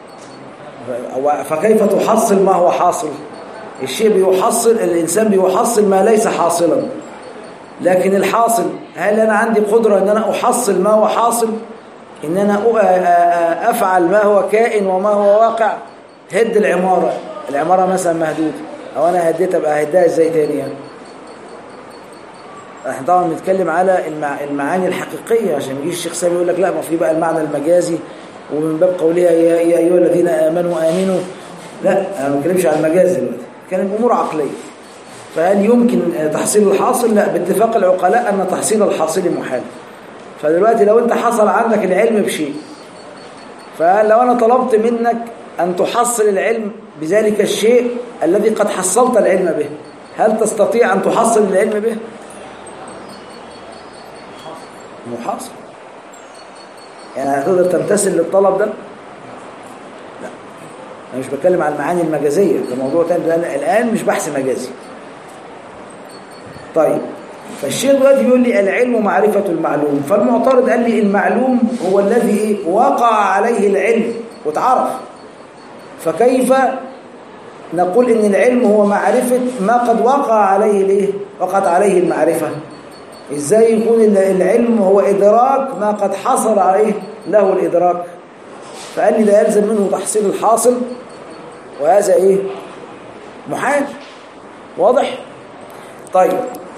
فكيف تحصل ما هو حاصل الشيء بيحصل الإنسان بيحصل ما ليس حاصلا لكن الحاصل هل أنا عندي قدرة أن أنا أحصل ما هو حاصل إن أنا أفعل ما هو كائن وما هو واقع هد العمارة العمارة مثلا مهدودة أو أنا هديتها بقى هدها إزاي تاني يعني احنا طبعا بنتكلم على المعاني الحقيقية عشان يجي الشيخ سامي يقول لك لا ما في بقى المعنى المجازي ومن باب قولها يا أيها الذين آمنوا آمنوا لا أنا ما بتكلمش عن المجاز دلوقتي كان أمور عقلية فهل يمكن تحصيل الحاصل لا باتفاق العقلاء أن تحصيل الحاصل محال فدلوقتي لو انت حصل عندك العلم بشيء فلو انا طلبت منك ان تحصل العلم بذلك الشيء الذي قد حصلت العلم به هل تستطيع ان تحصل العلم به محاصل يعني هتقدر تمتثل للطلب ده لا انا مش بتكلم عن المعاني المجازيه ده موضوع تاني الان مش بحث مجازي طيب فالشيخ دلوقتي بيقول لي العلم معرفة المعلوم فالمعترض قال لي المعلوم هو الذي إيه؟ وقع عليه العلم وتعرف فكيف نقول إن العلم هو معرفة ما قد وقع عليه الإيه؟ وقعت عليه المعرفة إزاي يكون العلم هو إدراك ما قد حصل عليه له الإدراك فقال لي لا يلزم منه تحصيل الحاصل وهذا إيه محال واضح طيب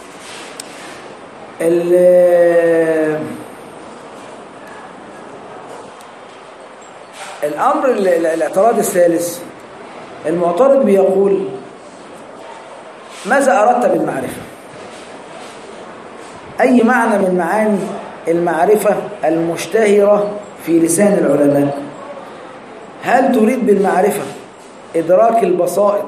الأمر الاعتراض الثالث المعترض بيقول ماذا أردت بالمعرفة أي معنى من معاني المعرفة المشتهرة في لسان العلماء هل تريد بالمعرفة إدراك البسائط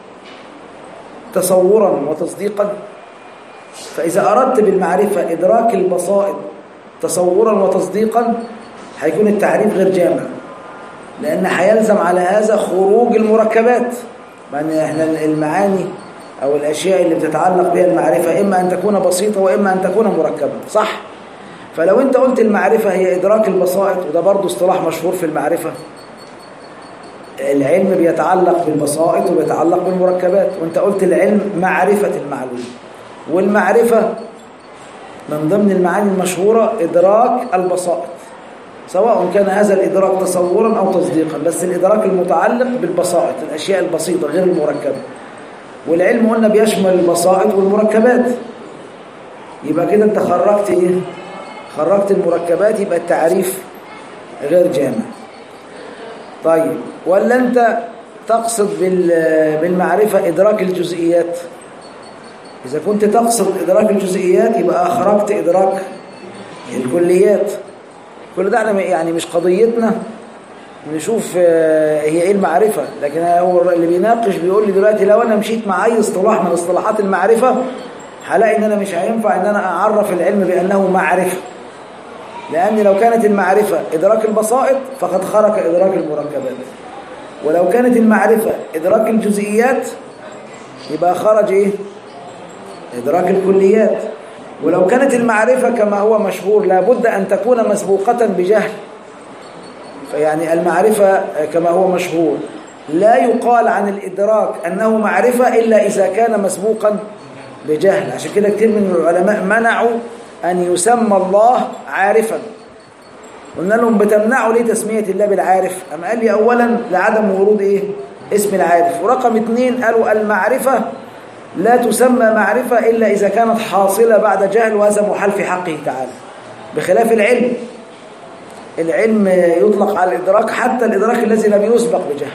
تصورا وتصديقا فإذا أردت بالمعرفة إدراك البسائط تصورا وتصديقا هيكون التعريف غير جامع لأن هيلزم على هذا خروج المركبات يعني احنا المعاني أو الأشياء اللي بتتعلق بها المعرفة إما أن تكون بسيطة وإما أن تكون مركبة صح؟ فلو أنت قلت المعرفة هي إدراك البسائط وده برضو اصطلاح مشهور في المعرفة العلم بيتعلق بالبسائط وبيتعلق بالمركبات وانت قلت العلم معرفة المعلوم والمعرفة من ضمن المعاني المشهورة إدراك البسائط سواء كان هذا الإدراك تصورا أو تصديقا بس الإدراك المتعلق بالبسائط الأشياء البسيطة غير المركبة والعلم قلنا بيشمل البسائط والمركبات يبقى كده انت خرجت ايه خرجت المركبات يبقى التعريف غير جامع طيب ولا انت تقصد بالمعرفة إدراك الجزئيات إذا كنت تقصد إدراك الجزئيات يبقى أخرجت إدراك الكليات كل ده يعني مش قضيتنا نشوف هي ايه المعرفة لكن هو اللي بيناقش بيقول لي دلوقتي لو انا مشيت مع اي اصطلاح من اصطلاحات المعرفة هلاقي ان انا مش هينفع ان انا اعرف العلم بانه معرفه لان لو كانت المعرفه ادراك البسائط فقد خرج ادراك المركبات ولو كانت المعرفه ادراك الجزئيات يبقى خرج ايه ادراك الكليات ولو كانت المعرفه كما هو مشهور لابد ان تكون مسبوقه بجهل فيعني المعرفه كما هو مشهور لا يقال عن الإدراك أنه معرفة إلا إذا كان مسبوقا بجهل عشان كده كتير من العلماء منعوا أن يسمى الله عارفا قلنا لهم بتمنعوا ليه تسمية الله بالعارف أم قال لي أولا لعدم ورود إيه اسم العارف ورقم اثنين قالوا المعرفة لا تسمى معرفة إلا إذا كانت حاصلة بعد جهل وهذا محال في حقه تعالى بخلاف العلم العلم يطلق على الإدراك حتى الإدراك الذي لم يسبق بجهل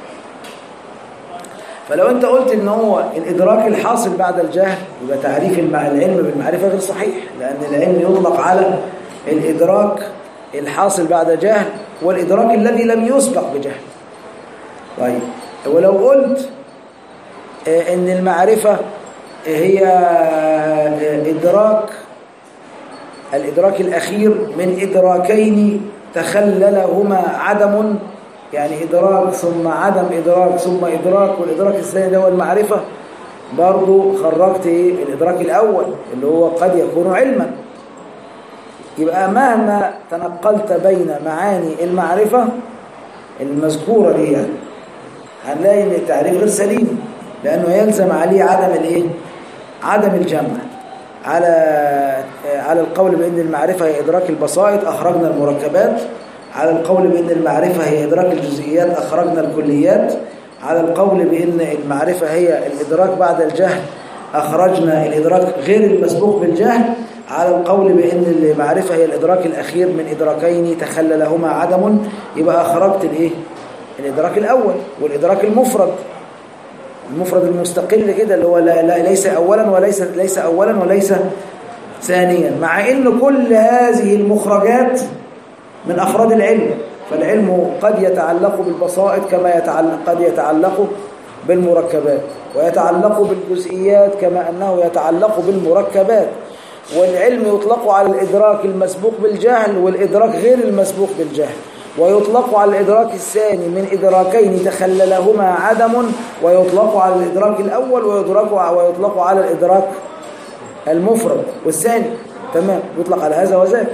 فلو انت قلت ان هو الادراك الحاصل بعد الجهل يبقى تعريف العلم بالمعرفه غير صحيح لان العلم يطلق على الادراك الحاصل بعد جهل والادراك الذي لم يسبق بجهل طيب ولو قلت ان المعرفه هي ادراك الادراك الاخير من ادراكين تخللهما عدم يعني إدراك ثم عدم إدراك ثم إدراك والإدراك الثاني ده هو المعرفة برضو خرجت إيه الإدراك الأول اللي هو قد يكون علما يبقى مهما تنقلت بين معاني المعرفة المذكورة دي يعني هنلاقي ان التعريف غير سليم لأنه يلزم عليه عدم الإيه؟ عدم الجمع على على القول بأن المعرفة هي إدراك البسائط أخرجنا المركبات على القول بأن المعرفة هي إدراك الجزئيات أخرجنا الكليات على القول بأن المعرفة هي الإدراك بعد الجهل أخرجنا الإدراك غير المسبوق بالجهل على القول بأن المعرفة هي الإدراك الأخير من إدراكين تخللهما عدم يبقى أخرجت الإيه؟ الإدراك الأول والإدراك المفرد المفرد المستقل كده اللي هو لا لا ليس أولا وليس ليس أولا وليس ثانيا مع أن كل هذه المخرجات من أفراد العلم فالعلم قد يتعلق بالبسائط كما يتعلق قد يتعلق بالمركبات ويتعلق بالجزئيات كما أنه يتعلق بالمركبات والعلم يطلق على الإدراك المسبوق بالجهل والإدراك غير المسبوق بالجهل ويطلق على الإدراك الثاني من إدراكين تخللهما عدم ويطلق على الإدراك الأول ويطلق ويطلق على الإدراك المفرد والثاني تمام يطلق على هذا وذاك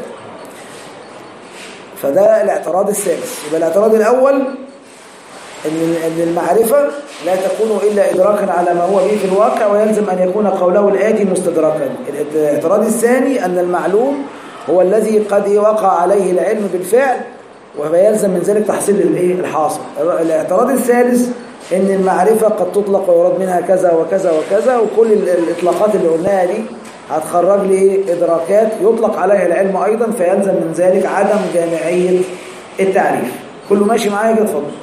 فده الاعتراض الثالث يبقى الاعتراض الأول ان ان المعرفة لا تكون إلا إدراكا على ما هو به في الواقع ويلزم أن يكون قوله الآتي مستدركا الاعتراض الثاني أن المعلوم هو الذي قد وقع عليه العلم بالفعل ويلزم من ذلك تحصيل الايه الحاصل الاعتراض الثالث ان المعرفة قد تطلق ويراد منها كذا وكذا وكذا وكل الإطلاقات اللي قلناها دي هتخرج لي إدراكات يطلق عليها العلم أيضا فيلزم من ذلك عدم جامعية التعريف كله ماشي معايا كده اتفضل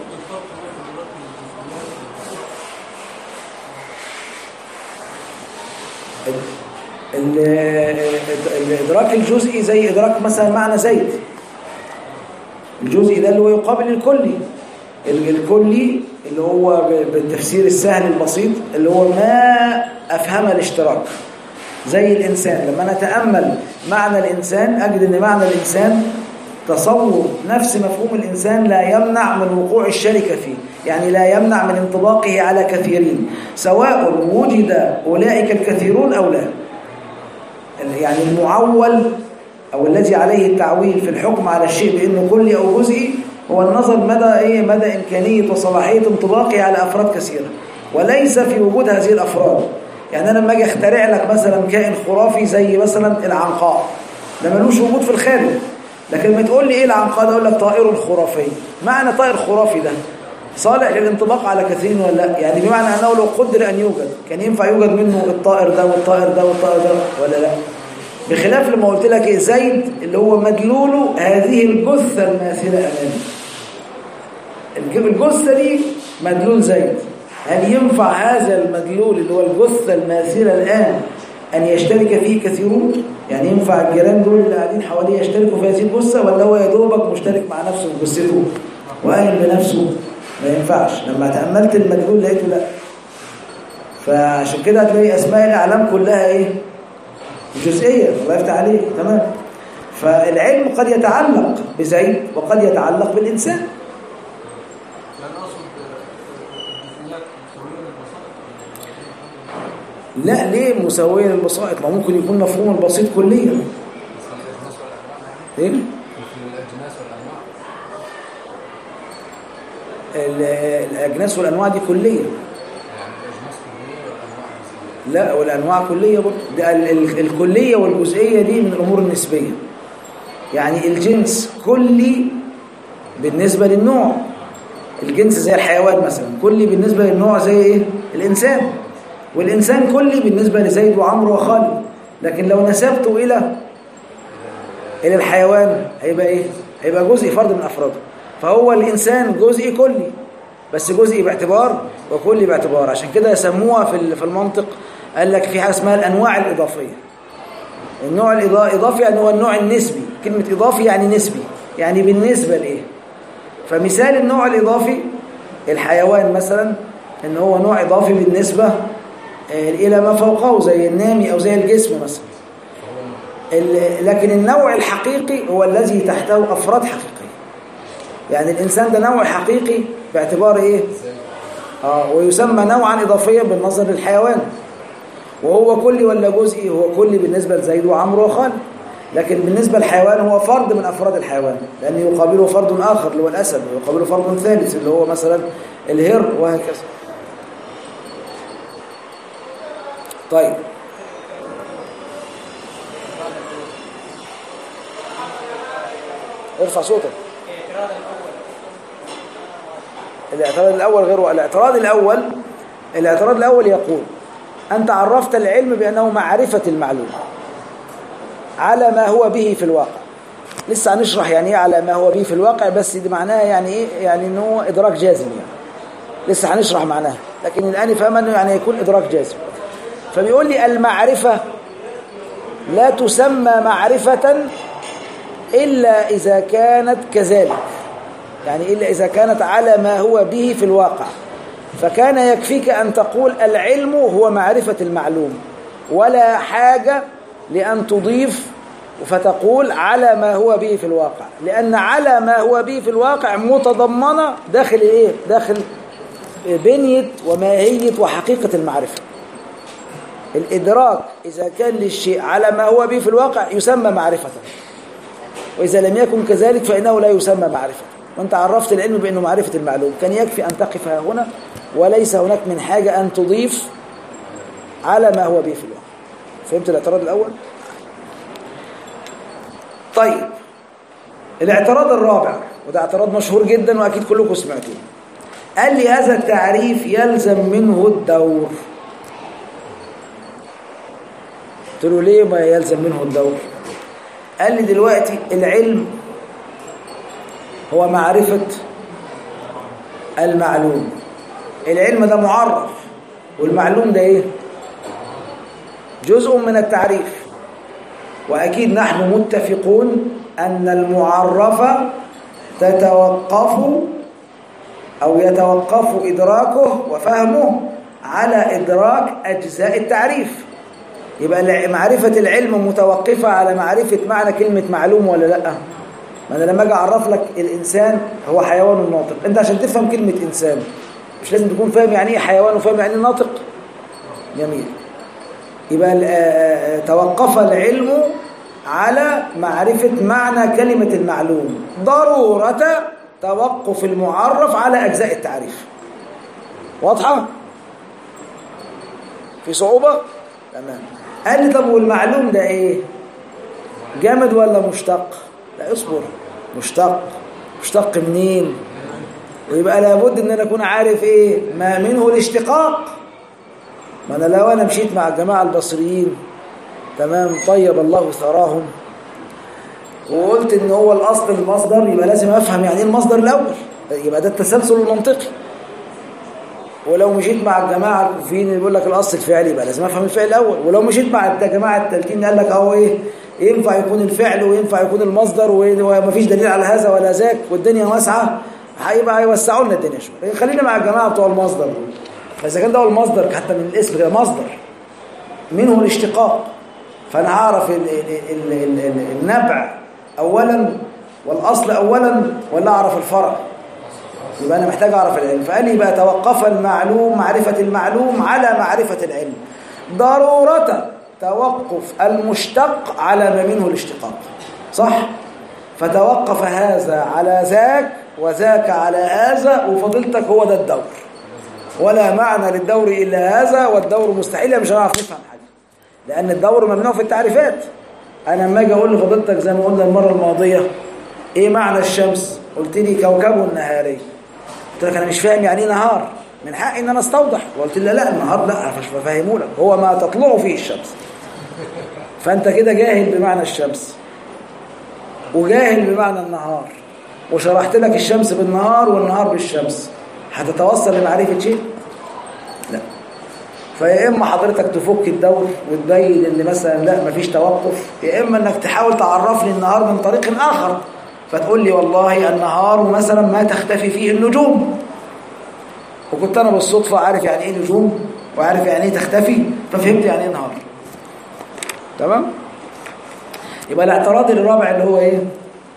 الإدراك الجزئي زي إدراك مثلا معنى زيد الجزئي ده اللي هو يقابل الكلي الكلي اللي هو بالتفسير السهل البسيط اللي هو ما أفهم الاشتراك زي الإنسان لما نتأمل معنى الإنسان أجد أن معنى الإنسان تصور نفس مفهوم الإنسان لا يمنع من وقوع الشركة فيه يعني لا يمنع من انطباقه على كثيرين سواء وجد أولئك الكثيرون أو لا يعني المعول أو الذي عليه التعويل في الحكم على الشيء بأنه كلي أو جزئي هو النظر مدى إيه مدى إمكانية وصلاحية انطباقه على أفراد كثيرة وليس في وجود هذه الأفراد يعني أنا لما أجي أخترع لك مثلا كائن خرافي زي مثلا العنقاء ده ملوش وجود في الخارج لكن ما تقول لي إيه العنقاء ده أقول لك طائر خرافي معنى طائر خرافي ده صالح للانطباق على كثيرين ولا لا يعني بمعنى أنه لو قدر أن يوجد كان ينفع يوجد منه الطائر ده والطائر ده والطائر ده ولا لا بخلاف لما قلت لك إيه زيد اللي هو مدلوله هذه الجثة الماثلة أمامي الجثة دي مدلول زيد هل ينفع هذا المدلول اللي هو الجثة الماثلة الآن أن يشترك فيه كثيرون يعني ينفع الجيران دول اللي قاعدين حواليه يشتركوا في هذه الجثة ولا هو يا دوبك مشترك مع نفسه في جثته وقايم بنفسه ما ينفعش لما تأملت المدلول لقيته لا فعشان كده هتلاقي اسماء الاعلام كلها ايه جزئيه الله يفتح عليك تمام فالعلم قد يتعلق بزيد وقد يتعلق بالانسان لا ليه مساوية للبسائط ما ممكن يكون مفهوم البسيط كليا ايه الاجناس والانواع دي كليه لا والانواع كليه برضه ده الكليه والجزئيه دي من الامور النسبيه يعني الجنس كلي بالنسبه للنوع الجنس زي الحيوان مثلا كلي بالنسبه للنوع زي ايه الانسان والإنسان كلي بالنسبة لزيد وعمرو وخالد لكن لو نسبته إلى إلى الحيوان هيبقى إيه؟ هيبقى جزء فرد من أفراده فهو الإنسان جزء كلي بس جزء باعتبار وكلي باعتبار عشان كده يسموها في في المنطق قال لك في حاجه اسمها الأنواع الإضافية النوع الإضافي يعني هو النوع النسبي كلمة إضافي يعني نسبي يعني بالنسبة لإيه فمثال النوع الإضافي الحيوان مثلا إن هو نوع إضافي بالنسبة إلى ما فوقه زي النامي أو زي الجسم مثلا لكن النوع الحقيقي هو الذي تحته أفراد حقيقية يعني الإنسان ده نوع حقيقي باعتبار إيه؟ آه ويسمى نوعا إضافيا بالنظر للحيوان وهو كلي ولا جزئي هو كلي بالنسبة لزيد وعمرو وخالد لكن بالنسبة للحيوان هو فرد من أفراد الحيوان لأن يقابله فرد آخر اللي هو الأسد ويقابله فرد ثالث اللي هو مثلا الهر وهكذا طيب ارفع صوتك الاعتراض الأول غير الاعتراض الأول الاعتراض الأول يقول أنت عرفت العلم بأنه معرفة المعلوم على ما هو به في الواقع لسه هنشرح يعني ايه على ما هو به في الواقع بس دي معناها يعني ايه يعني انه ادراك جازم يعني لسه هنشرح معناها لكن الان فهم انه يعني يكون ادراك جازم فبيقول لي المعرفة لا تسمى معرفة إلا إذا كانت كذلك يعني إلا إذا كانت على ما هو به في الواقع فكان يكفيك أن تقول العلم هو معرفة المعلوم ولا حاجة لأن تضيف فتقول على ما هو به في الواقع لأن على ما هو به في الواقع متضمنة داخل إيه؟ داخل بنية وماهية وحقيقة المعرفة الإدراك إذا كان للشيء على ما هو به في الواقع يسمى معرفة وإذا لم يكن كذلك فإنه لا يسمى معرفة وانت عرفت العلم بأنه معرفة المعلوم كان يكفي أن تقف هنا وليس هناك من حاجة أن تضيف على ما هو به في الواقع فهمت الاعتراض الأول؟ طيب الاعتراض الرابع وده اعتراض مشهور جدا وأكيد كلكم سمعتوه قال لي هذا التعريف يلزم منه الدور قلت له ليه ما يلزم منه الدور قال لي دلوقتي العلم هو معرفة المعلوم العلم ده معرف والمعلوم ده ايه جزء من التعريف وأكيد نحن متفقون أن المعرف تتوقف أو يتوقف إدراكه وفهمه على إدراك أجزاء التعريف يبقى معرفة العلم متوقفة على معرفة معنى كلمة معلوم ولا لا ما أنا لما أجي أعرف لك الإنسان هو حيوان ناطق أنت عشان تفهم كلمة إنسان مش لازم تكون فاهم يعني إيه حيوان وفاهم يعني إيه ناطق جميل يبقى توقف العلم على معرفة معنى كلمة المعلوم ضرورة توقف المعرف على أجزاء التعريف واضحة؟ في صعوبة؟ تمام قال لي طب والمعلوم ده ايه جامد ولا مشتق لا اصبر مشتق مشتق منين ويبقى لابد ان انا اكون عارف ايه ما منه الاشتقاق ما انا لو انا مشيت مع الجماعه البصريين تمام طيب الله ثراهم وقلت ان هو الاصل المصدر يبقى لازم افهم يعني ايه المصدر الاول يبقى ده التسلسل المنطقي ولو مشيت مع الجماعه الكوفيين اللي بيقول لك الاصل الفعلي يبقى لازم افهم الفعل الاول ولو مشيت مع الجماعه التالتين قال لك اهو ايه ينفع يكون الفعل وينفع يكون المصدر ومفيش دليل على هذا ولا ذاك والدنيا واسعه هيبقى هيوسعوا لنا الدنيا شويه خلينا مع الجماعه بتوع المصدر فإذا كان ده هو المصدر حتى من الاسم كده مصدر منه الاشتقاق فأنا هعرف ال- ال- ال- ال- ال- النبع أولا والأصل أولا ولا أعرف الفرع يبقى أنا محتاج أعرف العلم فقال لي بقى توقف المعلوم معرفة المعلوم على معرفة العلم ضرورة توقف المشتق على ما منه الاشتقاق صح؟ فتوقف هذا على ذاك وذاك على هذا وفضيلتك هو ده الدور ولا معنى للدور إلا هذا والدور مستحيل مش هنعرف نفهم حاجة لأن الدور ممنوع في التعريفات أنا لما أجي أقول لفضيلتك زي ما قلنا المرة الماضية إيه معنى الشمس؟ قلت لي كوكب نهاري قلت لك أنا مش فاهم يعني إيه نهار من حقي إن أنا أستوضح وقلت لي لا النهار لا مش بفهمه لك هو ما تطلع فيه الشمس فأنت كده جاهل بمعنى الشمس وجاهل بمعنى النهار وشرحت لك الشمس بالنهار والنهار بالشمس هتتوصل لمعرفة شيء؟ لا فيا إما حضرتك تفك الدور وتبين إن مثلا لا مفيش توقف يا إما إنك تحاول تعرف لي النهار من طريق آخر فتقول لي والله النهار مثلا ما تختفي فيه النجوم وكنت أنا بالصدفة عارف يعني إيه نجوم وعارف يعني إيه تختفي ففهمت يعني إيه نهار تمام؟ يبقى الاعتراض الرابع اللي هو ايه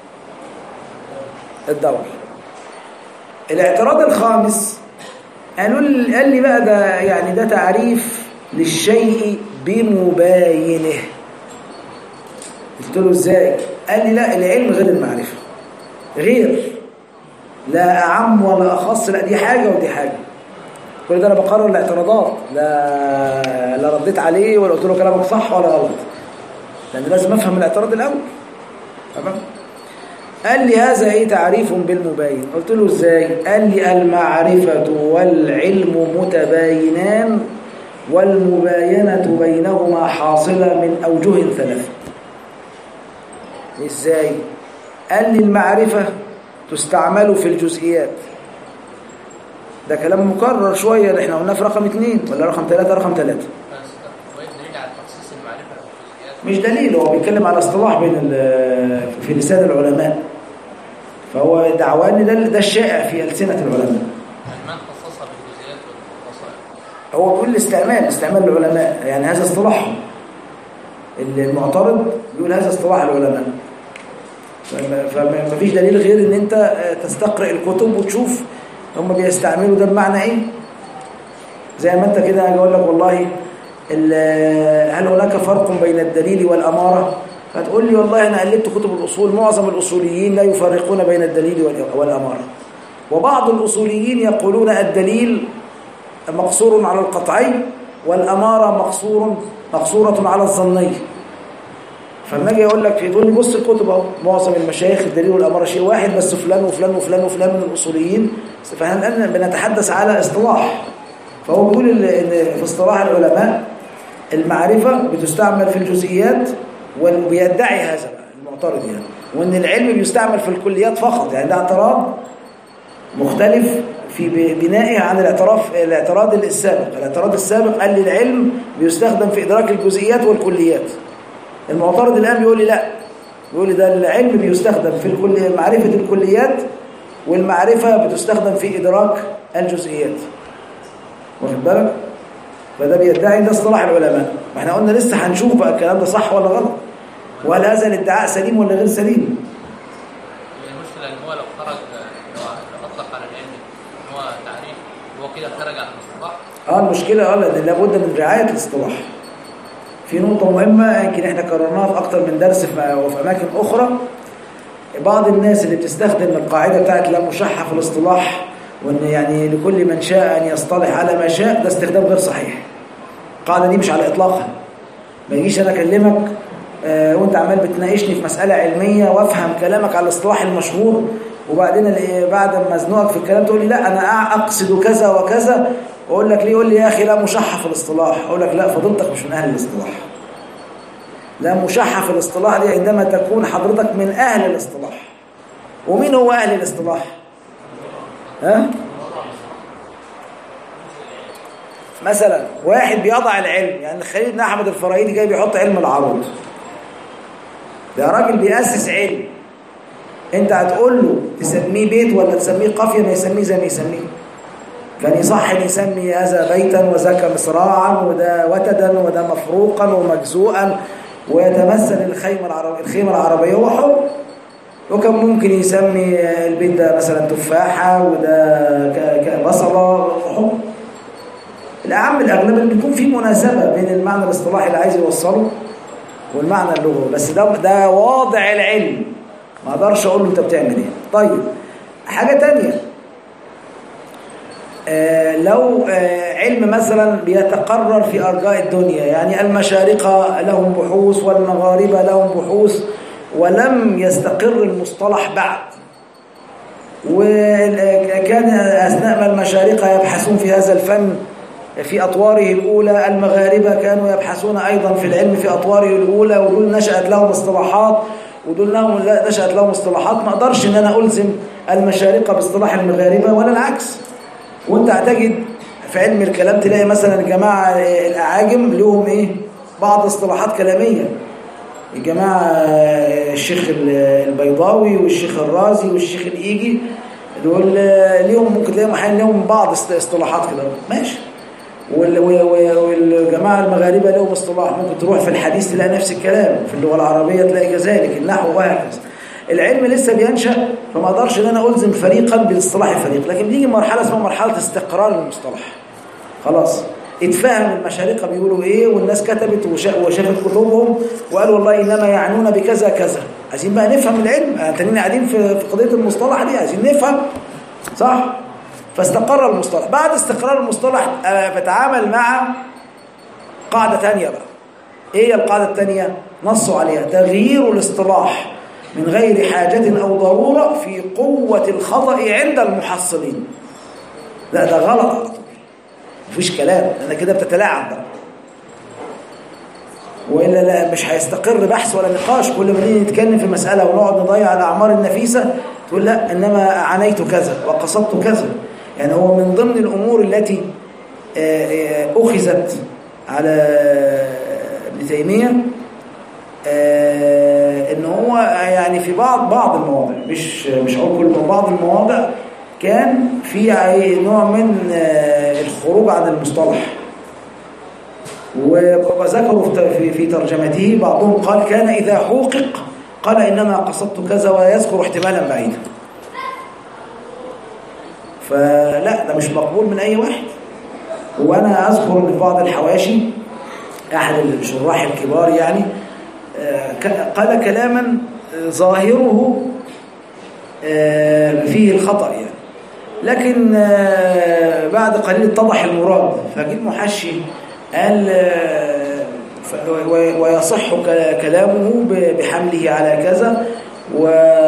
الدور الاعتراض الخامس قالوا لي قال لي بقى ده يعني ده تعريف للشيء بمباينه قلت له ازاي قال لي لا العلم غير المعرفه غير لا اعم ولا اخص لا دي حاجه ودي حاجه كل ده انا بقرر الاعتراضات لا لا رديت عليه ولا قلت له كلامك صح ولا غلط لأن لازم أفهم الاعتراض الأول تمام قال لي هذا ايه تعريف بالمباين قلت له ازاي قال لي المعرفة والعلم متباينان والمباينة بينهما حاصلة من أوجه ثلاثة ازاي قال لي المعرفة تستعمل في الجزئيات ده كلام مكرر شوية اللي احنا قلناه في رقم اثنين ولا رقم ثلاثة رقم ثلاثة هو الدليل على تخصيص المعرفة والجزئيات مش دليل هو بيتكلم على اصطلاح بين ال- في لسان العلماء فهو دعوان ده ده الشائع في ألسنة العلماء من خصصها بالجزئيات والخصائص هو بيقول الاستعمال استعمال العلماء يعني هذا اصطلاحهم المعترض بيقول هذا اصطلاح العلماء فما- فما فيش دليل غير ان انت آه، تستقرأ الكتب وتشوف هم بيستعملوا ده بمعنى ايه زي ما انت كده اجي اقول لك والله ال- هل هناك فرق بين الدليل والأمارة فتقول لي والله انا قلبت كتب الاصول معظم الاصوليين لا يفرقون بين الدليل والأ- والأمارة وبعض الاصوليين يقولون الدليل مقصور على القطعي والأمارة مقصور مقصورة على الظني فلما اجي اقول لك تقول لي بص الكتب اهو معظم المشايخ الدليل والأمارة شيء واحد بس فلان وفلان وفلان وفلان من الأصوليين فاحنا الآن بنتحدث على اصطلاح فهو بيقول ال- ان في اصطلاح العلماء المعرفة بتستعمل في الجزئيات وبيدعي هذا بقى المعترض يعني وان العلم بيستعمل في الكليات فقط يعني ده اعتراض مختلف في ب- بنائه عن الاعتراف الاعتراض السابق الاعتراض السابق قال لي العلم بيستخدم في إدراك الجزئيات والكليات المعترض الآن بيقول لي لا بيقول لي ده العلم بيستخدم في الكل معرفة الكليات والمعرفة بتستخدم في إدراك الجزئيات واخد بالك فده بيدعي ده اصطلاح العلماء ما احنا قلنا لسه هنشوف بقى الكلام ده صح ولا غلط وهل هذا الادعاء سليم ولا غير سليم هي المشكلة ان هو لو خرج لو لو اطلق على العلم ان هو تعريف هو كده خرج عن المصطلح اه المشكلة اه لأن لابد من رعاية الاصطلاح في نقطة مهمة يمكن احنا كررناها في أكتر من درس في- وفي أماكن أخرى بعض الناس اللي بتستخدم القاعدة بتاعت لا مشحة في الاصطلاح وإن يعني لكل من شاء أن يصطلح على ما شاء ده استخدام غير صحيح القاعدة دي مش على إطلاقها ما يجيش أنا أكلمك آه، وأنت عمال بتناقشني في مسألة علمية وأفهم كلامك على الاصطلاح المشهور وبعدين ألاقي- بعد ما أزنقك في الكلام تقول لي لا أنا أع- أقصد كذا وكذا وأقول لك ليه يقول لي يا أخي لا مشحة في الاصطلاح أقول لك لا فضلتك مش من أهل الاصطلاح لا مشحة في الاصطلاح دي عندما تكون حضرتك من أهل الاصطلاح ومين هو أهل الاصطلاح ها مثلا واحد بيضع العلم يعني خليل بن احمد الفرايدي جاي بيحط علم العروض ده راجل بيأسس علم انت هتقول له تسميه بيت ولا تسميه قافيه ما يسميه زي ما يسميه كان يصح ان يسمي هذا بيتا وذاك مصراعا وده وتدا وده مفروقا ومجزوءا ويتمثل الخيمة العربية الخيمة العربية هو حر وكان ممكن يسمي البيت ده مثلا تفاحة وده بصلة حر الأعم الأغلب اللي بيكون في مناسبة بين المعنى الاصطلاحي اللي عايز يوصله والمعنى اللغوي بس ده ده واضع العلم ما اقدرش اقول له انت بتعمل ايه طيب حاجة تانية آه لو آه علم مثلا بيتقرر في أرجاء الدنيا يعني المشارقة لهم بحوث والمغاربة لهم بحوث ولم يستقر المصطلح بعد وكان أثناء ما المشارقة يبحثون في هذا الفن في أطواره الأولى المغاربة كانوا يبحثون أيضا في العلم في أطواره الأولى ودول نشأت لهم اصطلاحات ودول لهم نشأت لهم اصطلاحات ما أقدرش إن أنا ألزم المشارقة باصطلاح المغاربة ولا العكس وانت هتجد في علم الكلام تلاقي مثلا الجماعة الأعاجم لهم إيه بعض اصطلاحات كلامية الجماعة الشيخ البيضاوي والشيخ الرازي والشيخ الإيجي دول ليهم ممكن تلاقيهم أحيانا لهم بعض اصطلاحات كده ماشي والجماعة المغاربة لهم اصطلاح ممكن تروح في الحديث تلاقي نفس الكلام في اللغة العربية تلاقي كذلك النحو وهكذا العلم لسه بينشأ فما اقدرش ان انا الزم فريقا بالاصطلاح الفريق لكن بيجي مرحله اسمها مرحله استقرار المصطلح خلاص اتفهم المشارقه بيقولوا ايه والناس كتبت وشافت كتبهم وقالوا والله انما يعنون بكذا كذا عايزين بقى نفهم العلم انتنين قاعدين في قضيه المصطلح دي عايزين نفهم صح فاستقر المصطلح بعد استقرار المصطلح فتعامل مع قاعده ثانيه بقى ايه هي القاعده الثانيه نصوا عليها تغيير الاصطلاح من غير حاجة أو ضرورة في قوة الخطأ عند المحصلين لا ده غلط مفيش كلام لأن كده بتتلاعب بقى وإلا لا مش هيستقر بحث ولا نقاش كل ما نيجي نتكلم في مسألة ونقعد نضيع الأعمار النفيسة تقول لا إنما عنيت كذا وقصدت كذا يعني هو من ضمن الأمور التي أخذت على ابن تيمية آه ان هو يعني في بعض بعض المواضع مش مش هقول كل بعض المواضع كان في نوع من آه الخروج عن المصطلح وذكروا في في ترجمته بعضهم قال كان اذا حوقق قال انما قصدت كذا ويذكر احتمالا بعيدا فلا ده مش مقبول من اي واحد وانا اذكر ان في بعض الحواشي احد الشراح الكبار يعني قال كلاما ظاهره فيه الخطأ يعني لكن بعد قليل اتضح المراد فجي المحشي قال ويصح كلامه بحمله على كذا و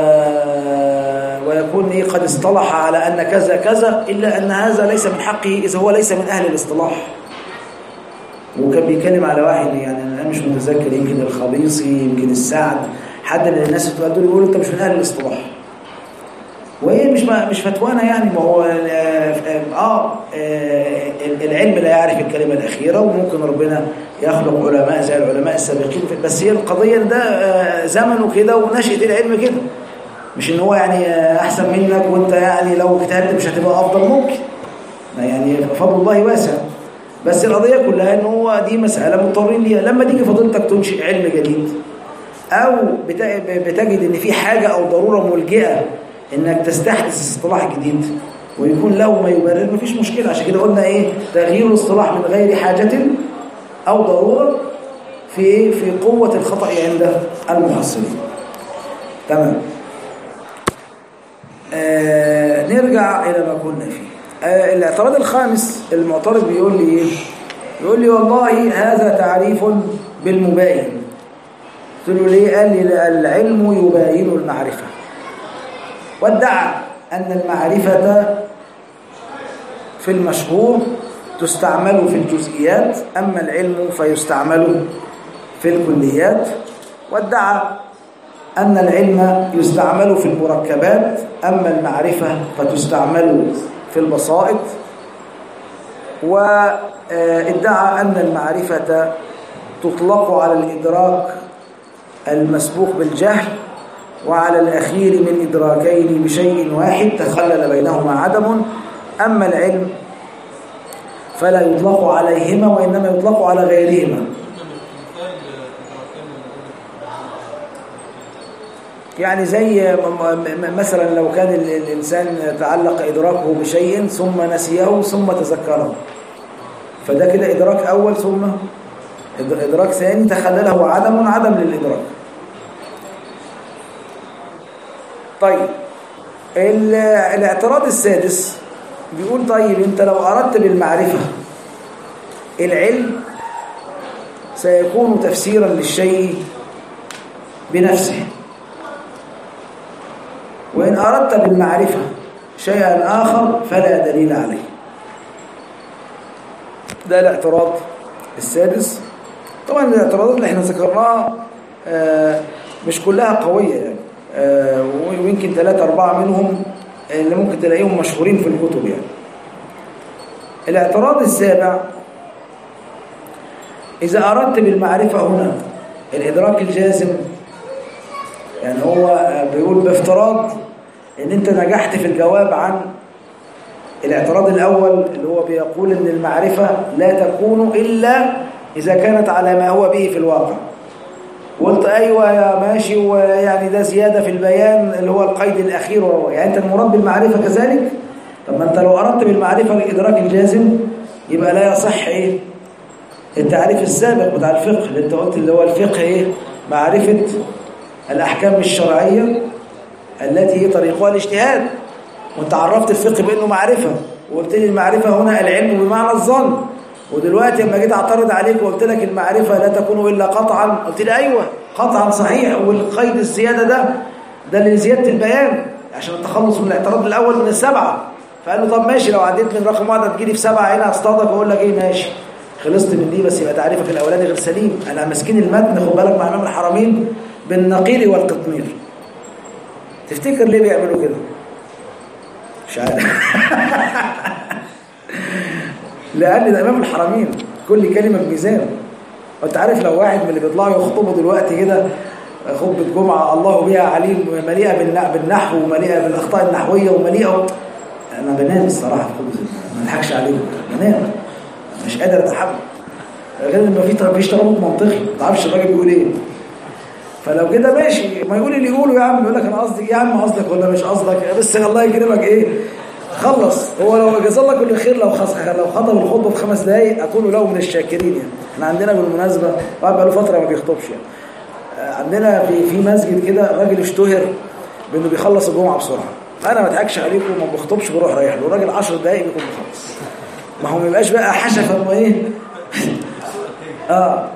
ويكون إيه قد اصطلح على أن كذا كذا إلا أن هذا ليس من حقه إذا هو ليس من أهل الاصطلاح وكان بيتكلم على واحد يعني انا مش متذكر يمكن الخبيصي يمكن السعد حد من الناس اللي دول يقولوا انت مش من اهل الاصطلاح وهي مش مش فتوانا يعني ما هو اه العلم لا يعرف الكلمه الاخيره وممكن ربنا يخلق علماء زي العلماء السابقين بس هي القضيه ده زمنه كده ونشأة العلم كده مش ان هو يعني احسن منك وانت يعني لو اجتهدت مش هتبقى افضل ممكن يعني فضل الله واسع بس القضية كلها ان هو دي مسألة مضطرين ليها لما تيجي فضيلتك تنشئ علم جديد او بتجد ان في حاجة او ضرورة ملجئة انك تستحدث اصطلاح جديد ويكون له ما يبرر مفيش مشكلة عشان كده قلنا ايه تغيير الاصطلاح من غير حاجة او ضرورة في ايه في قوة الخطأ عند المحصلين تمام آه نرجع الى ما كنا فيه آه الاعتراض الخامس المعترض بيقول لي ايه يقول لي والله هذا تعريف بالمباين قلت له ليه قال لي العلم يباين المعرفة وادعى أن المعرفة في المشهور تستعمل في الجزئيات أما العلم فيستعمل في الكليات وادعى أن العلم يستعمل في المركبات أما المعرفة فتستعمل في البسائط وادعى أن المعرفة تطلق على الإدراك المسبوق بالجهل وعلى الأخير من إدراكين بشيء واحد تخلل بينهما عدم أما العلم فلا يطلق عليهما وإنما يطلق على غيرهما يعني زي م- م- مثلا لو كان ال- الإنسان تعلق إدراكه بشيء ثم نسيه ثم تذكره فده كده إدراك أول ثم إد- إدراك ثاني تخلله عدم عدم للإدراك طيب ال- الاعتراض السادس بيقول طيب انت لو أردت بالمعرفة العلم سيكون تفسيرا للشيء بنفسه وإن أردت بالمعرفة شيئا آخر فلا دليل عليه ده الاعتراض السادس طبعا الاعتراضات اللي احنا ذكرناها آه، مش كلها قوية يعني آه، ويمكن ثلاثة أربعة منهم اللي ممكن تلاقيهم مشهورين في الكتب يعني الاعتراض السابع إذا أردت بالمعرفة هنا الإدراك الجازم يعني هو بيقول بافتراض ان انت نجحت في الجواب عن الاعتراض الاول اللي هو بيقول ان المعرفة لا تكون الا اذا كانت على ما هو به في الواقع قلت ايوه يا ماشي ويعني ده زيادة في البيان اللي هو القيد الاخير وهو يعني انت المراد بالمعرفة كذلك طب ما انت لو اردت بالمعرفة الادراك الجازم يبقى لا يصح ايه التعريف السابق بتاع الفقه اللي انت قلت اللي هو الفقه ايه معرفة الأحكام الشرعية التي طريقها الاجتهاد وانت عرفت الفقه بأنه معرفة وقلت لي المعرفة هنا العلم بمعنى الظن ودلوقتي لما جيت اعترض عليك وقلت لك المعرفة لا تكون إلا قطعا قلت لي أيوة قطعا صحيح والقيد الزيادة ده ده لزيادة البيان عشان التخلص من الاعتراض الأول من السبعة فقال له طب ماشي لو عديت من رقم واحد هتجيلي في سبعة هنا هصطادك واقول لك ايه ماشي خلصت من دي بس يبقى تعريفك الاولاني غير سليم انا ماسكين المتن خد بالك مع امام الحرمين بالنقيل والقطمير تفتكر ليه بيعملوا كده مش عارف لان ده امام الحرمين كل كلمه بميزان وانت عارف لو واحد من اللي بيطلعوا يخطبوا دلوقتي كده خطبه جمعه الله بها عليم مليئه بالن- بالنحو ومليئه بالاخطاء النحويه ومليئه انا بنام الصراحه في خطبه ما نضحكش عليكم بنام مش قادر اتحمل غير لما في مفيش ترابط منطقي ما تعرفش الراجل بيقول ايه فلو كده ماشي ما يقول اللي يقوله يا عم يقول لك انا قصدي يا عم قصدك ولا مش قصدك بس الله يكرمك ايه خلص هو لو جزا الله كل خير لو خص لو خطب الخطبه في خمس دقايق اكون له من الشاكرين يعني احنا عندنا بالمناسبه واحد بقاله فتره ما بيخطبش يعني آه، عندنا في في مسجد كده راجل اشتهر بانه بيخلص الجمعه بسرعه انا ما اضحكش عليكم ما بخطبش بروح رايح له الراجل 10 دقايق بيكون مخلص ما هو ما يبقاش بقى حشفه وايه اه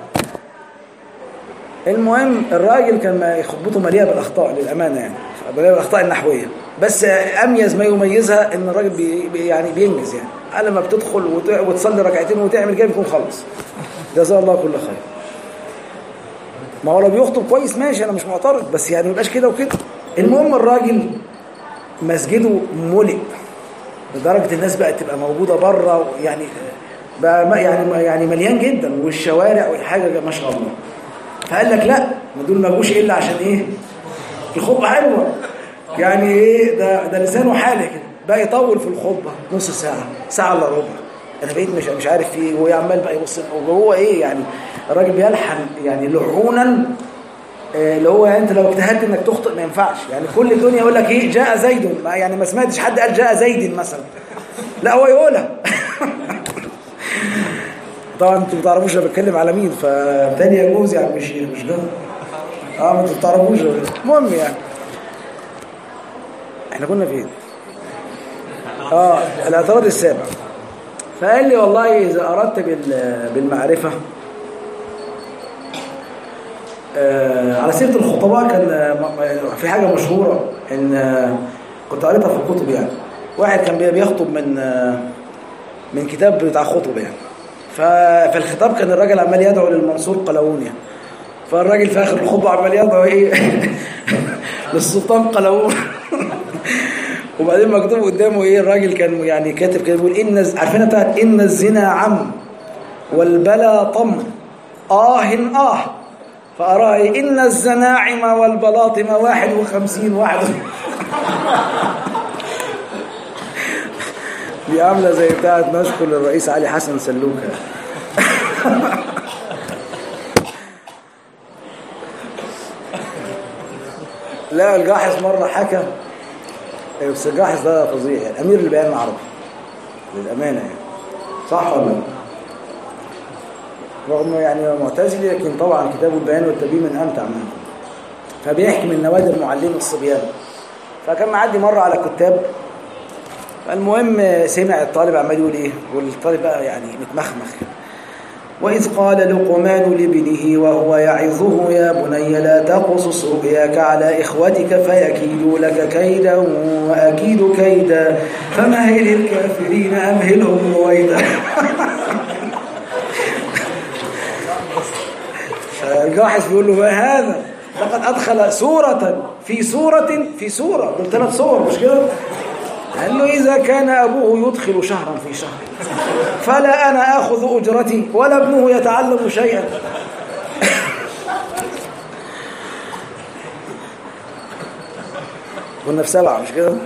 المهم الراجل كان ما خطبته مليئه بالاخطاء للامانه يعني مليئه بالاخطاء النحويه بس اميز ما يميزها ان الراجل بي بي- يعني بينجز يعني قال لما بتدخل وت- وتصلي ركعتين وتعمل كده بيكون خلص جزاه الله كل خير ما هو لو بيخطب كويس ماشي انا مش معترض بس يعني ما يبقاش كده وكده المهم الراجل مسجده ملئ لدرجه الناس بقت تبقى موجوده بره يعني بقى ما- يعني يعني مليان جدا والشوارع والحاجه ما شاء الله فقال لك لا ما دول ما جوش الا عشان ايه الخطبه حلوه يعني ايه ده ده لسانه حاله كده بقى يطول في الخطبه نص ساعه ساعه الا ربع انا بقيت مش مش عارف في ايه وهو عمال بقى يبص وهو ايه يعني الراجل بيلحن يعني لحونا آه، اللي هو انت لو اجتهدت انك تخطئ ما ينفعش يعني كل الدنيا يقول لك ايه جاء زيد ما يعني ما سمعتش حد قال جاء زيد مثلا لا هو يقولها طبعا انتوا ما تعرفوش انا بتكلم على مين فبالتالي يجوز يعني مش مش ده اه ما انتوا ما تعرفوش المهم يعني احنا كنا فين اه الاعتراض السابع فقال لي والله اذا اردت بال- بالمعرفه آه على سيره الخطباء كان آه، م- في حاجه مشهوره ان آه، كنت قريتها في الكتب يعني واحد كان بي- بيخطب من آه، من كتاب بتاع خطب يعني ففي الخطاب كان الراجل عمال يدعو للمنصور قلاوون يعني فالراجل في اخر الخطبه عمال يدعو ايه للسلطان قلاوون وبعدين مكتوب قدامه ايه الراجل كان يعني كاتب كده بيقول ان الز- عارفين بتاعت ان الزنا عم والبلا طم اه اه فأراه إيه؟ إن الزناعم والبلاطم واحد وخمسين واحد دي عاملة زي بتاعت نشكر للرئيس علي حسن سلوكة لا الجاحظ مرة حكى إيه، بس الجاحظ ده فظيع يعني أمير البيان العربي للأمانة يعني صح ولا لا؟ رغم إنه يعني معتزلي لكن طبعا كتاب البيان والتبيين من أمتع منه فبيحكي من نوادر معلم الصبيان فكان معدي مرة على كتاب فالمهم سمع الطالب عمال يقول ايه والطالب بقى يعني متمخمخ كده. وإذ قال لقمان لابنه وهو يعظه يا بني لا تقصص رؤياك على إخوتك فيكيدوا لك كيدا وأكيد كيدا فمهل الكافرين أمهلهم رويدا الجاحظ بيقول له ما هذا لقد أدخل سورة في سورة في سورة دول ثلاث صور مش كده قال له إذا كان أبوه يدخل شهرا في شهر فلا أنا آخذ أجرتي ولا ابنه يتعلم شيئا كنا في سبعة مش كده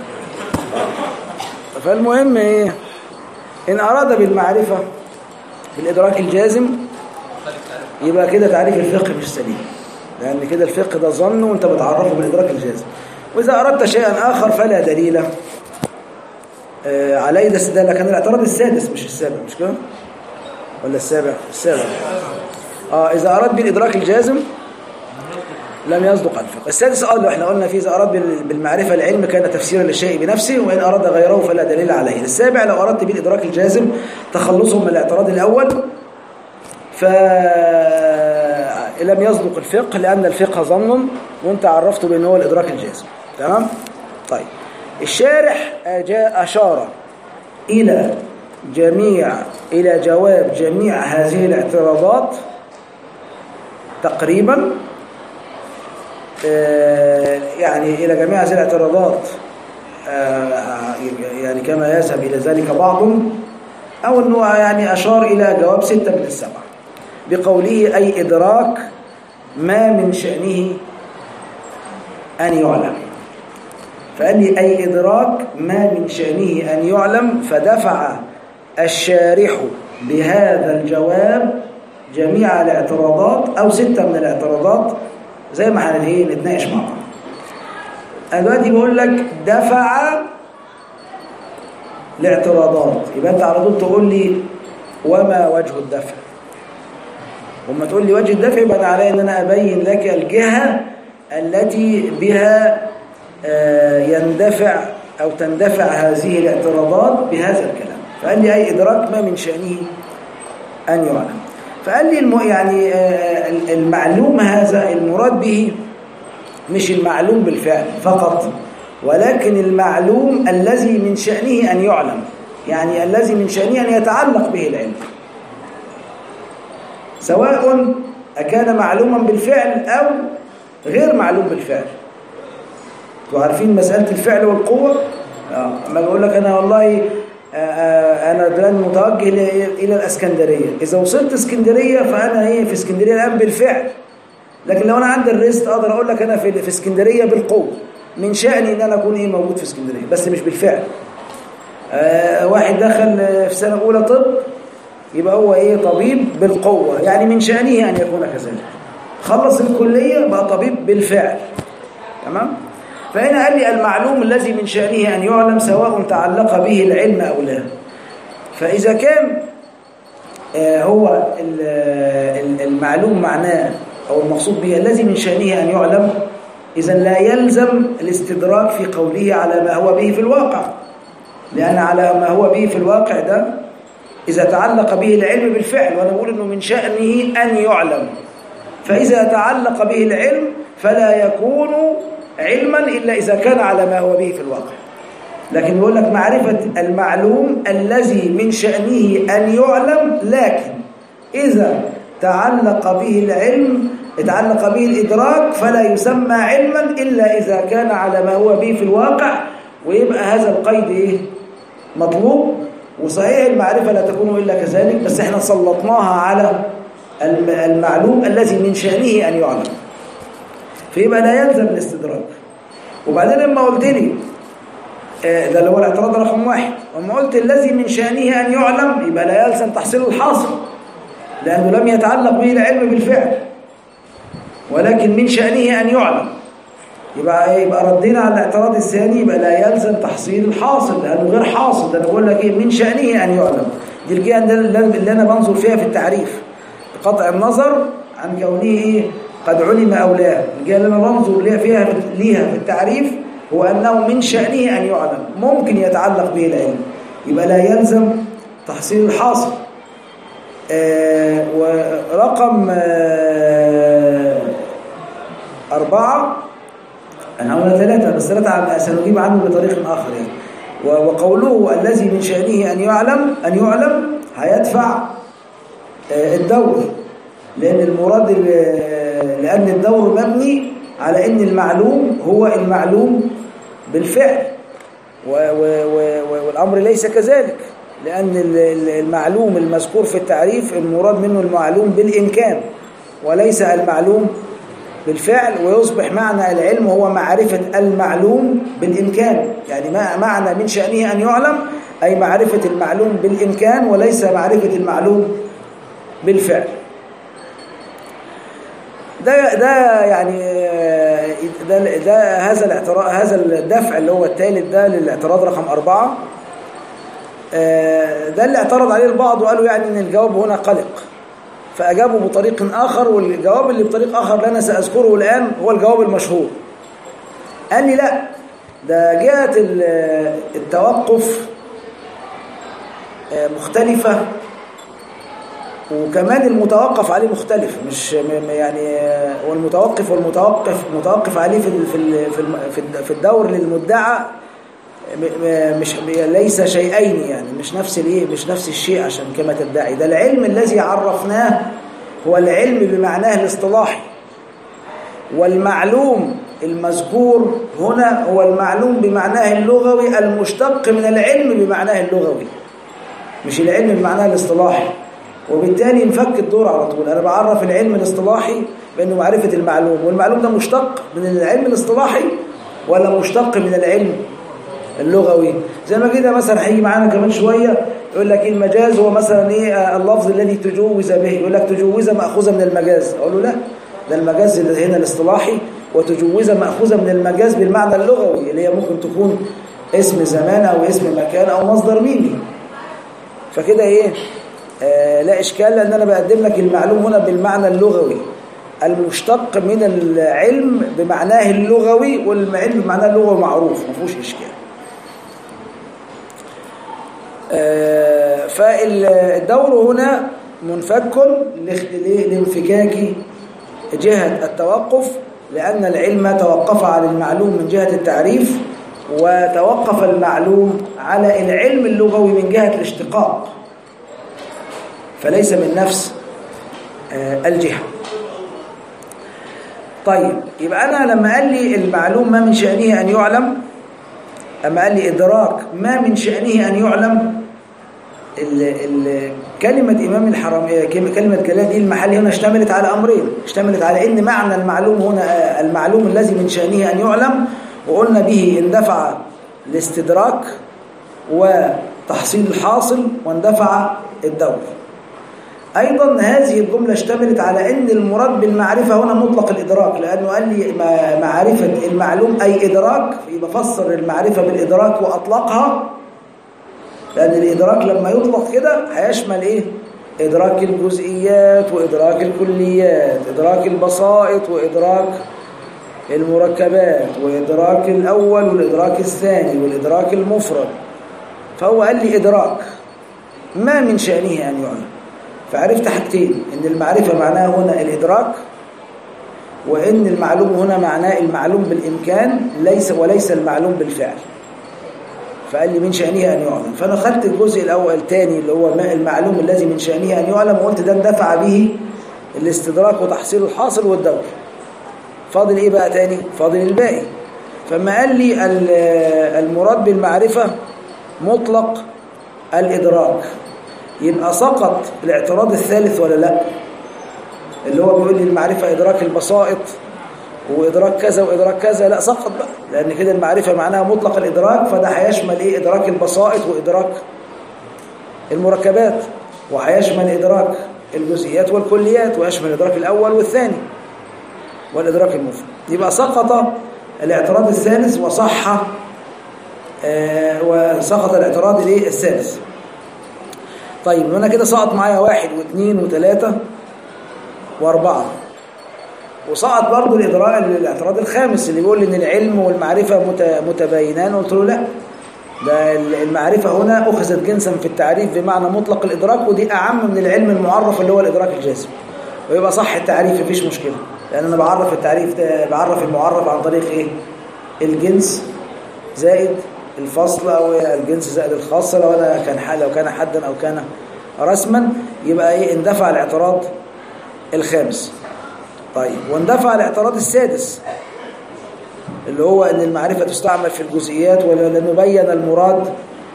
فالمهم إيه إن أراد بالمعرفة بالإدراك الجازم يبقى كده تعريف الفقه مش سليم لأن كده الفقه ده ظن وانت بتعرفه بالإدراك الجازم وإذا أردت شيئا آخر فلا دليل آه، عليه ده ده كان الاعتراض السادس مش السابع مش كده ولا السابع السابع اه اذا اراد بالادراك الجازم لم يصدق الفقه السادس قال له احنا قلنا فيه اذا اراد بال- بالمعرفه العلم كان تفسيرا للشيء بنفسه وان اراد غيره فلا دليل عليه السابع لو اردت بالادراك الجازم تخلصه من الاعتراض الاول فلم يصدق الفقه لان الفقه ظن وانت عرفته بان هو الادراك الجازم تمام طيب الشارح أجا أشار إلى جميع إلى جواب جميع هذه الاعتراضات تقريبا آه، يعني إلى جميع هذه الاعتراضات آه، يعني كما يذهب إلى ذلك بعضهم أو أنه يعني أشار إلى جواب ستة من السبعة بقوله أي إدراك ما من شأنه أن يعلم فقال لي أي إدراك ما من شأنه أن يعلم فدفع الشارح بهذا الجواب جميع الاعتراضات أو ستة من الاعتراضات زي ما احنا ايه نتناقش مع بعض أنا دلوقتي بقول لك دفع الاعتراضات يبقى أنت على طول تقول لي وما وجه الدفع وما تقول لي وجه الدفع يبقى أنا علي أن أنا أبين لك الجهة التي بها آه، يندفع أو تندفع هذه الاعتراضات بهذا الكلام فقال لي أي إدراك ما من شأنه أن يعلم فقال لي الم... يعني آه، المعلوم هذا المراد به مش المعلوم بالفعل فقط ولكن المعلوم الذي من شأنه أن يعلم يعني الذي من شأنه أن يتعلق به العلم سواء أكان معلوما بالفعل أو غير معلوم بالفعل انتوا عارفين مسألة الفعل والقوة آه، اما بقول لك أنا والله آه، آه، أنا الآن متوجه إلى إلى الإسكندرية إذا وصلت اسكندرية فأنا إيه في اسكندرية الآن بالفعل لكن لو أنا عندي الريست أقدر أقول لك أنا في في اسكندرية بالقوة من شأني إن أنا أكون إيه موجود في اسكندرية بس مش بالفعل آه، واحد دخل آه، في سنة أولى طب يبقى هو إيه طبيب بالقوة يعني من شأنه أن يكون كذلك خلص الكلية بقى طبيب بالفعل تمام فهنا قال لي المعلوم الذي من شأنه أن يعلم سواء تعلق به العلم أو لا فإذا كان آه، هو ال- ال- المعلوم معناه أو المقصود به الذي من شأنه أن يعلم إذا لا يلزم الاستدراك في قوله على ما هو به في الواقع لأن على ما هو به في الواقع ده إذا تعلق به العلم بالفعل وأنا بقول أنه من شأنه أن يعلم فإذا تعلق به العلم فلا يكون علما إلا إذا كان على ما هو به في الواقع لكن يقول لك معرفة المعلوم الذي من شأنه أن يعلم لكن إذا تعلق به العلم تعلق به الإدراك فلا يسمى علما إلا إذا كان على ما هو به في الواقع ويبقى هذا القيد إيه؟ مطلوب وصحيح المعرفة لا تكون إلا كذلك بس احنا سلطناها على الم- المعلوم الذي من شأنه أن يعلم فيبقى لا يلزم الاستدراك وبعدين لما قلت لي آه، ده اللي هو الاعتراض رقم واحد وما قلت الذي من شأنه أن يعلم يبقى لا يلزم تحصيل الحاصل لأنه لم يتعلق به العلم بالفعل ولكن من شأنه أن يعلم يبقى يبقى ردينا على الاعتراض الثاني يبقى لا يلزم تحصيل الحاصل لأنه غير حاصل ده أنا بقول لك إيه من شأنه أن يعلم دي الجهة اللي اللي أنا بنظر فيها في التعريف بقطع النظر عن كونه إيه قد علم أو لا الجهة اللي أنا بنظر ليها فيها ليها في التعريف هو أنه من شأنه أن يعلم ممكن يتعلق به العلم يبقى لا يلزم تحصيل الحاصل آه ورقم آه أربعة أنا عملنا ثلاثة بس ثلاثة عن- سنجيب عنه بطريق آخر يعني و- وقوله الذي من شأنه أن يعلم أن يعلم هيدفع آه، الدور لأن المراد ال- لأن الدور مبني على أن المعلوم هو المعلوم بالفعل و و و و والأمر ليس كذلك لأن ال- ال- المعلوم المذكور في التعريف المراد منه المعلوم بالإمكان وليس المعلوم بالفعل ويصبح معنى العلم هو معرفة المعلوم بالإمكان يعني ما معنى من شأنه أن يعلم أي معرفة المعلوم بالإمكان وليس معرفة المعلوم بالفعل ده ده يعني آه، ده ده هذا الاعتراض هذا الدفع اللي هو الثالث ده للاعتراض رقم أربعة آه، ده اللي اعترض عليه البعض وقالوا يعني ان الجواب هنا قلق فأجابوا بطريق آخر والجواب اللي بطريق آخر اللي أنا سأذكره الآن هو الجواب المشهور قال لي لا ده جهة ال- التوقف آه، مختلفة وكمان المتوقف عليه مختلف مش م- م- يعني آه، والمتوقف والمتوقف متوقف عليه في ال- في ال- في الم- في الد- في الدور للمدعى م- م- مش ليس شيئين يعني مش نفس الايه مش نفس الشيء عشان كما تدعي ده العلم الذي عرفناه هو العلم بمعناه الاصطلاحي والمعلوم المذكور هنا هو المعلوم بمعناه اللغوي المشتق من العلم بمعناه اللغوي مش العلم بمعناه الاصطلاحي وبالتالي نفك الدور على طول انا بعرف العلم الاصطلاحي بانه معرفه المعلوم والمعلوم ده مشتق من العلم الاصطلاحي ولا مشتق من العلم اللغوي زي ما كده مثلا هيجي معانا كمان شويه يقول لك إيه المجاز هو مثلا ايه آه، اللفظ الذي تجوز به يقول لك تجوز ماخوذه من المجاز اقول له لا ده المجاز اللي هنا الاصطلاحي وتجوز ماخوذه من المجاز بالمعنى اللغوي اللي هي ممكن تكون اسم زمان او اسم مكان او مصدر ميمي فكده ايه آه لا اشكال لان انا بقدم لك المعلوم هنا بالمعنى اللغوي المشتق من العلم بمعناه اللغوي والعلم بمعناه اللغوي معروف ما فيهوش اشكال آه، فالدور هنا منفك لاخت- لانفكاك جهة التوقف لأن العلم توقف على المعلوم من جهة التعريف وتوقف المعلوم على العلم اللغوي من جهة الاشتقاق فليس من نفس آه، الجهة طيب يبقى أنا لما قال لي المعلوم ما من شأنه أن يعلم أما قال لي إدراك ما من شأنه أن يعلم ال ال كلمة إمام الحرم آه، كلمة كلمة كلام دي المحل هنا اشتملت على أمرين اشتملت على إن معنى المعلوم هنا آه، المعلوم الذي من شأنه أن يعلم وقلنا به اندفع الاستدراك وتحصيل الحاصل واندفع الدور أيضا هذه الجملة اشتملت على أن المراد بالمعرفة هنا مطلق الإدراك لأنه قال لي ما- معرفة المعلوم أي إدراك يبقى فسر المعرفة بالإدراك وأطلقها لأن الإدراك لما يطلق كده هيشمل إيه؟ إدراك الجزئيات وإدراك الكليات إدراك البسائط وإدراك المركبات وإدراك الأول والإدراك الثاني والإدراك المفرد فهو قال لي إدراك ما من شأنه أن يعلم فعرفت حاجتين ان المعرفة معناها هنا الإدراك وإن المعلوم هنا معناه المعلوم بالإمكان ليس وليس المعلوم بالفعل فقال لي من شأنه أن يعلم فأنا خدت الجزء الأول الثاني اللي هو ما المعلوم الذي من شأنه أن يعلم وقلت ده اندفع به الاستدراك وتحصيل الحاصل والدور فاضل إيه بقى تاني فاضل الباقي فما قال لي ال- المراد بالمعرفة مطلق الإدراك يبقى سقط الاعتراض الثالث ولا لا اللي هو بيقول لي المعرفة إدراك البسائط وإدراك كذا وإدراك كذا لا سقط بقى لأن كده المعرفة معناها مطلق الإدراك فده هيشمل إيه إدراك البسائط وإدراك المركبات وهيشمل إدراك الجزئيات والكليات ويشمل الإدراك الأول والثاني والإدراك المفرد يبقى سقط الاعتراض الثالث وصح آه وسقط الاعتراض الايه الثالث طيب وانا كده سقط معايا واحد واثنين وثلاثة واربعة وسقط برضه الإدراك الاعتراض الخامس اللي بيقول ان العلم والمعرفة متباينان قلت له لا ده المعرفة هنا أخذت جنسا في التعريف بمعنى مطلق الإدراك ودي أعم من العلم المعرف اللي هو الإدراك الجازم ويبقى صح التعريف مفيش مشكلة لأن أنا بعرف التعريف ده بعرف المعرف عن طريق إيه الجنس زائد الفصل أو الجنس زائد الخاصة لو أنا كان حال لو كان حدا أو كان رسما يبقى إيه اندفع الاعتراض الخامس طيب واندفع الاعتراض السادس اللي هو ان المعرفة تستعمل في الجزئيات ولا نبين المراد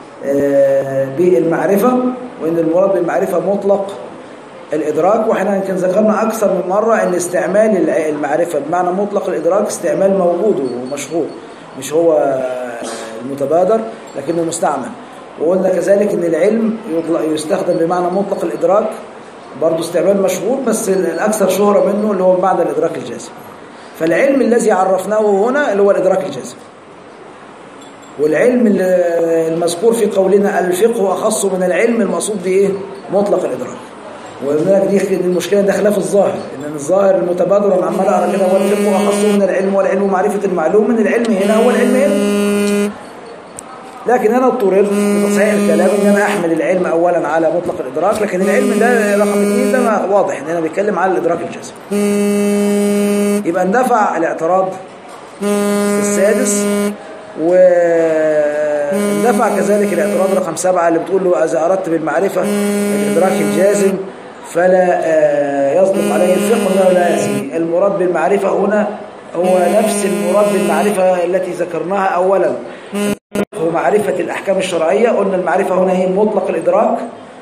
بالمعرفة وان المراد بالمعرفة مطلق الإدراك وإحنا يمكن ذكرنا أكثر من مرة أن استعمال المعرفة بمعنى مطلق الإدراك استعمال موجود ومشهور مش هو المتبادر لكنه مستعمل وقلنا كذلك أن العلم يستخدم بمعنى مطلق الإدراك برضه استعمال مشهور بس الأكثر شهرة منه اللي هو بمعنى الإدراك الجازم فالعلم الذي عرفناه هنا اللي هو الإدراك الجازم والعلم المذكور في قولنا الفقه أخص من العلم المقصود بإيه؟ مطلق الإدراك وقلنا لك دي المشكله ده خلاف الظاهر ان الظاهر المتبادر انا عمال اقرا كده هو الفقه اخص من العلم والعلم معرفه المعلوم من العلم هنا هو العلم هنا لكن انا اضطررت بتصحيح الكلام ان انا احمل العلم اولا على مطلق الادراك لكن العلم ده رقم اثنين ده واضح ان انا بتكلم على الادراك الجزم يبقى اندفع الاعتراض السادس واندفع كذلك الاعتراض رقم سبعة اللي بتقول له إذا أردت بالمعرفة الإدراك الجازم فلا يصدق عليه الفقه ولا يزني المراد بالمعرفة هنا هو نفس المراد بالمعرفة التي ذكرناها أولا هو معرفة الأحكام الشرعية قلنا المعرفة هنا هي مطلق الإدراك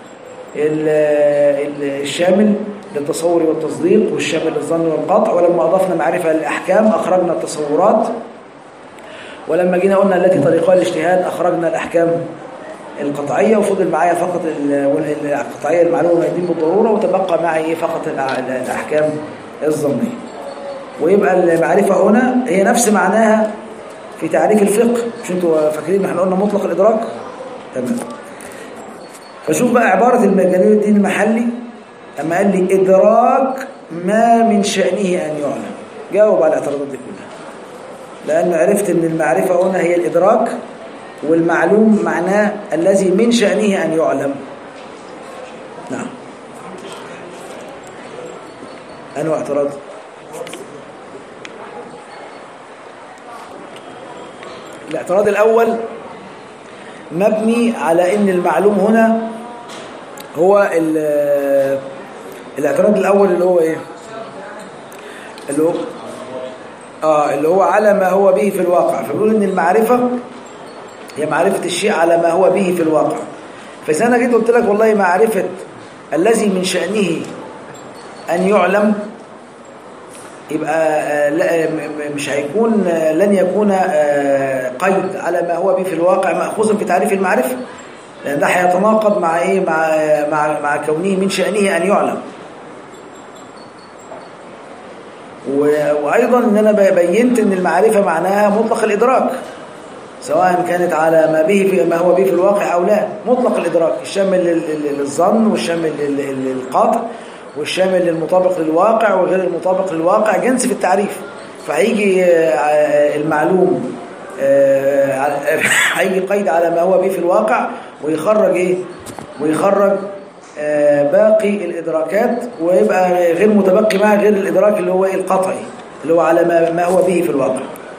الشامل للتصور والتصديق والشامل للظن والقطع ولما أضفنا معرفة للأحكام أخرجنا التصورات ولما جينا قلنا التي طريقها الاجتهاد أخرجنا الأحكام القطعية وفضل معايا فقط القطعية المعلومة يدين بالضرورة وتبقى معي فقط الأحكام الظنية ويبقى المعرفة هنا هي نفس معناها في تعريف الفقه مش انتوا فاكرين ما احنا قلنا مطلق الإدراك تمام فشوف بقى عبارة المجانين الدين المحلي أما قال لي إدراك ما من شأنه أن يعلم جاوب على الاعتراضات دي كلها لأنه عرفت أن المعرفة هنا هي الإدراك والمعلوم معناه الذي من شأنه أن يعلم نعم أنواع اعتراض الاعتراض الأول مبني على أن المعلوم هنا هو الاعتراض الأول اللي هو إيه اللي هو آه اللي هو على ما هو به في الواقع فبيقول ان المعرفة هي معرفة الشيء على ما هو به في الواقع فإذا أنا جيت قلت لك والله معرفة الذي من شأنه أن يعلم يبقى لا مش هيكون لن يكون قيد على ما هو به في الواقع مأخوذا في تعريف المعرفة لأن ده هيتناقض مع إيه مع مع مع كونه من شأنه أن يعلم وأيضا إن أنا بينت إن المعرفة معناها مطلق الإدراك سواء كانت على ما به في ما هو به في الواقع أو لا مطلق الإدراك الشامل للظن والشامل للقطع والشامل للمطابق للواقع وغير المطابق للواقع جنس في التعريف فهيجي المعلوم هيجي قيد على ما هو به في الواقع ويخرج ايه ويخرج باقي الإدراكات ويبقى غير متبقي معه غير الإدراك اللي هو القطعي اللي هو على ما, ما هو به في الواقع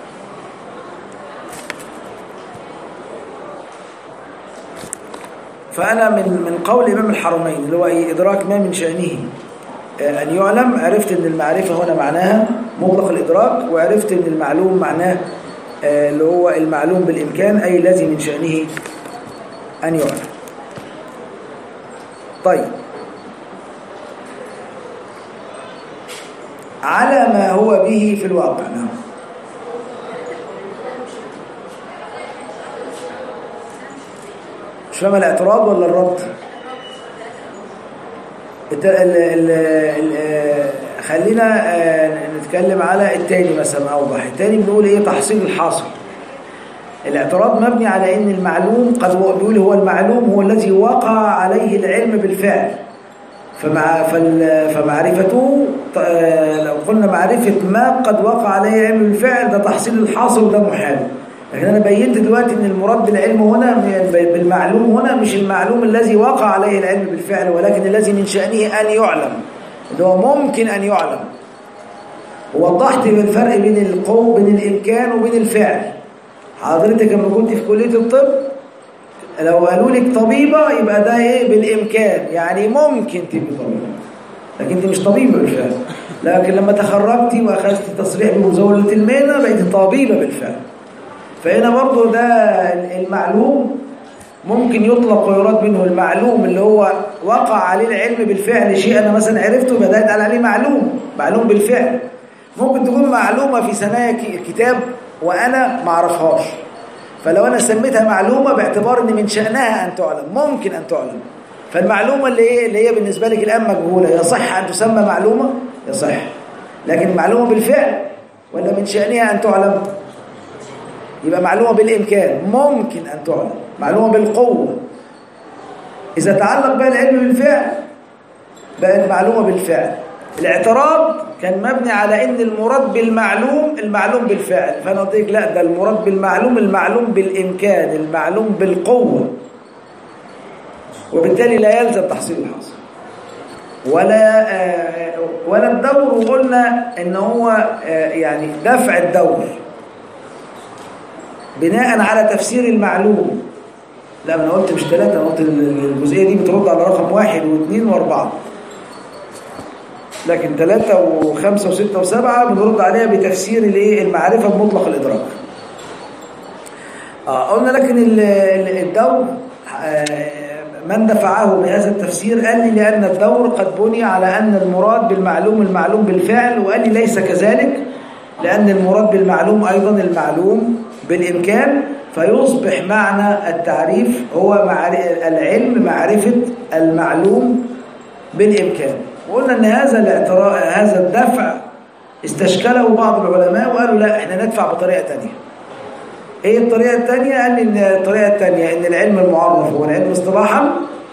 فأنا من من قول إمام الحرمين اللي هو إيه إدراك ما من شأنه أن يعلم عرفت أن المعرفة هنا معناها مطلق الإدراك وعرفت أن المعلوم معناه اللي هو المعلوم بالإمكان أي الذي من شأنه أن يعلم طيب على ما هو به في الواقع نعم مش فاهم الاعتراض ولا الرد الت- ال ال ال خلينا آه، نتكلم على التاني مثلا اوضح التاني بنقول ايه تحصيل الحاصل الاعتراض مبني على ان المعلوم قد هو بيقول هو المعلوم هو الذي وقع عليه العلم بالفعل فمع فال- فمعرفته ط- آه، لو قلنا معرفة ما قد وقع عليه علم بالفعل ده تحصيل الحاصل وده محال لكن أنا بينت دلوقتي أن المراد بالعلم هنا ب- بالمعلوم هنا مش المعلوم الذي وقع عليه العلم بالفعل ولكن الذي من شأنه أن يعلم اللي هو ممكن أن يعلم ووضحت الفرق بين القوة بين الإمكان وبين الفعل حضرتك لما كنت في كلية الطب لو قالوا لك طبيبة يبقى ده ايه بالإمكان يعني ممكن تبقي طبيبة لكن انت مش طبيبة بالفعل لكن لما تخرجتي واخذت تصريح بمزاولة المهنة بقيت طبيبة بالفعل فهنا برضو ده المعلوم ممكن يطلق ويراد منه المعلوم اللي هو وقع عليه العلم بالفعل شيء انا مثلا عرفته بدأت قال عليه معلوم معلوم بالفعل ممكن تكون معلومة في ثنايا ك- كتاب وانا ما اعرفهاش فلو انا سميتها معلومة باعتبار ان من شأنها ان تعلم ممكن ان تعلم فالمعلومة اللي هي اللي هي بالنسبة لك الآن مجهولة يصح أن تسمى معلومة يصح لكن معلومة بالفعل ولا من شأنها أن تعلم يبقى معلومة بالإمكان ممكن أن تعلم معلومة بالقوة إذا تعلق بها العلم بالفعل بقت معلومة بالفعل الاعتراض كان مبني على ان المراد بالمعلوم المعلوم بالفعل فانا قلت لك لا ده المراد بالمعلوم المعلوم بالامكان المعلوم بالقوه وبالتالي لا يلزم تحصيل الحاصل ولا آه، ولا الدور وقلنا ان هو آه، يعني دفع الدور بناء على تفسير المعلوم لا ما انا قلت مش ثلاثة انا قلت الجزئية دي بترد على رقم واحد واثنين واربعة لكن ثلاثة وخمسة وستة وسبعة بنرد عليها بتفسير الايه المعرفة بمطلق الإدراك آه قلنا لكن ال- ال- الدور آه، من دفعه بهذا التفسير قال لي لأن الدور قد بني على أن المراد بالمعلوم المعلوم بالفعل وقال لي ليس كذلك لأن المراد بالمعلوم أيضا المعلوم بالإمكان فيصبح معنى التعريف هو معر- العلم معرفة المعلوم بالإمكان وقلنا أن هذا الاعتراء هذا الدفع استشكله بعض العلماء وقالوا لا احنا ندفع بطريقة تانية ايه الطريقة الثانية؟ قال لي ان الطريقة الثانية ان العلم المعرف هو العلم اصطلاحا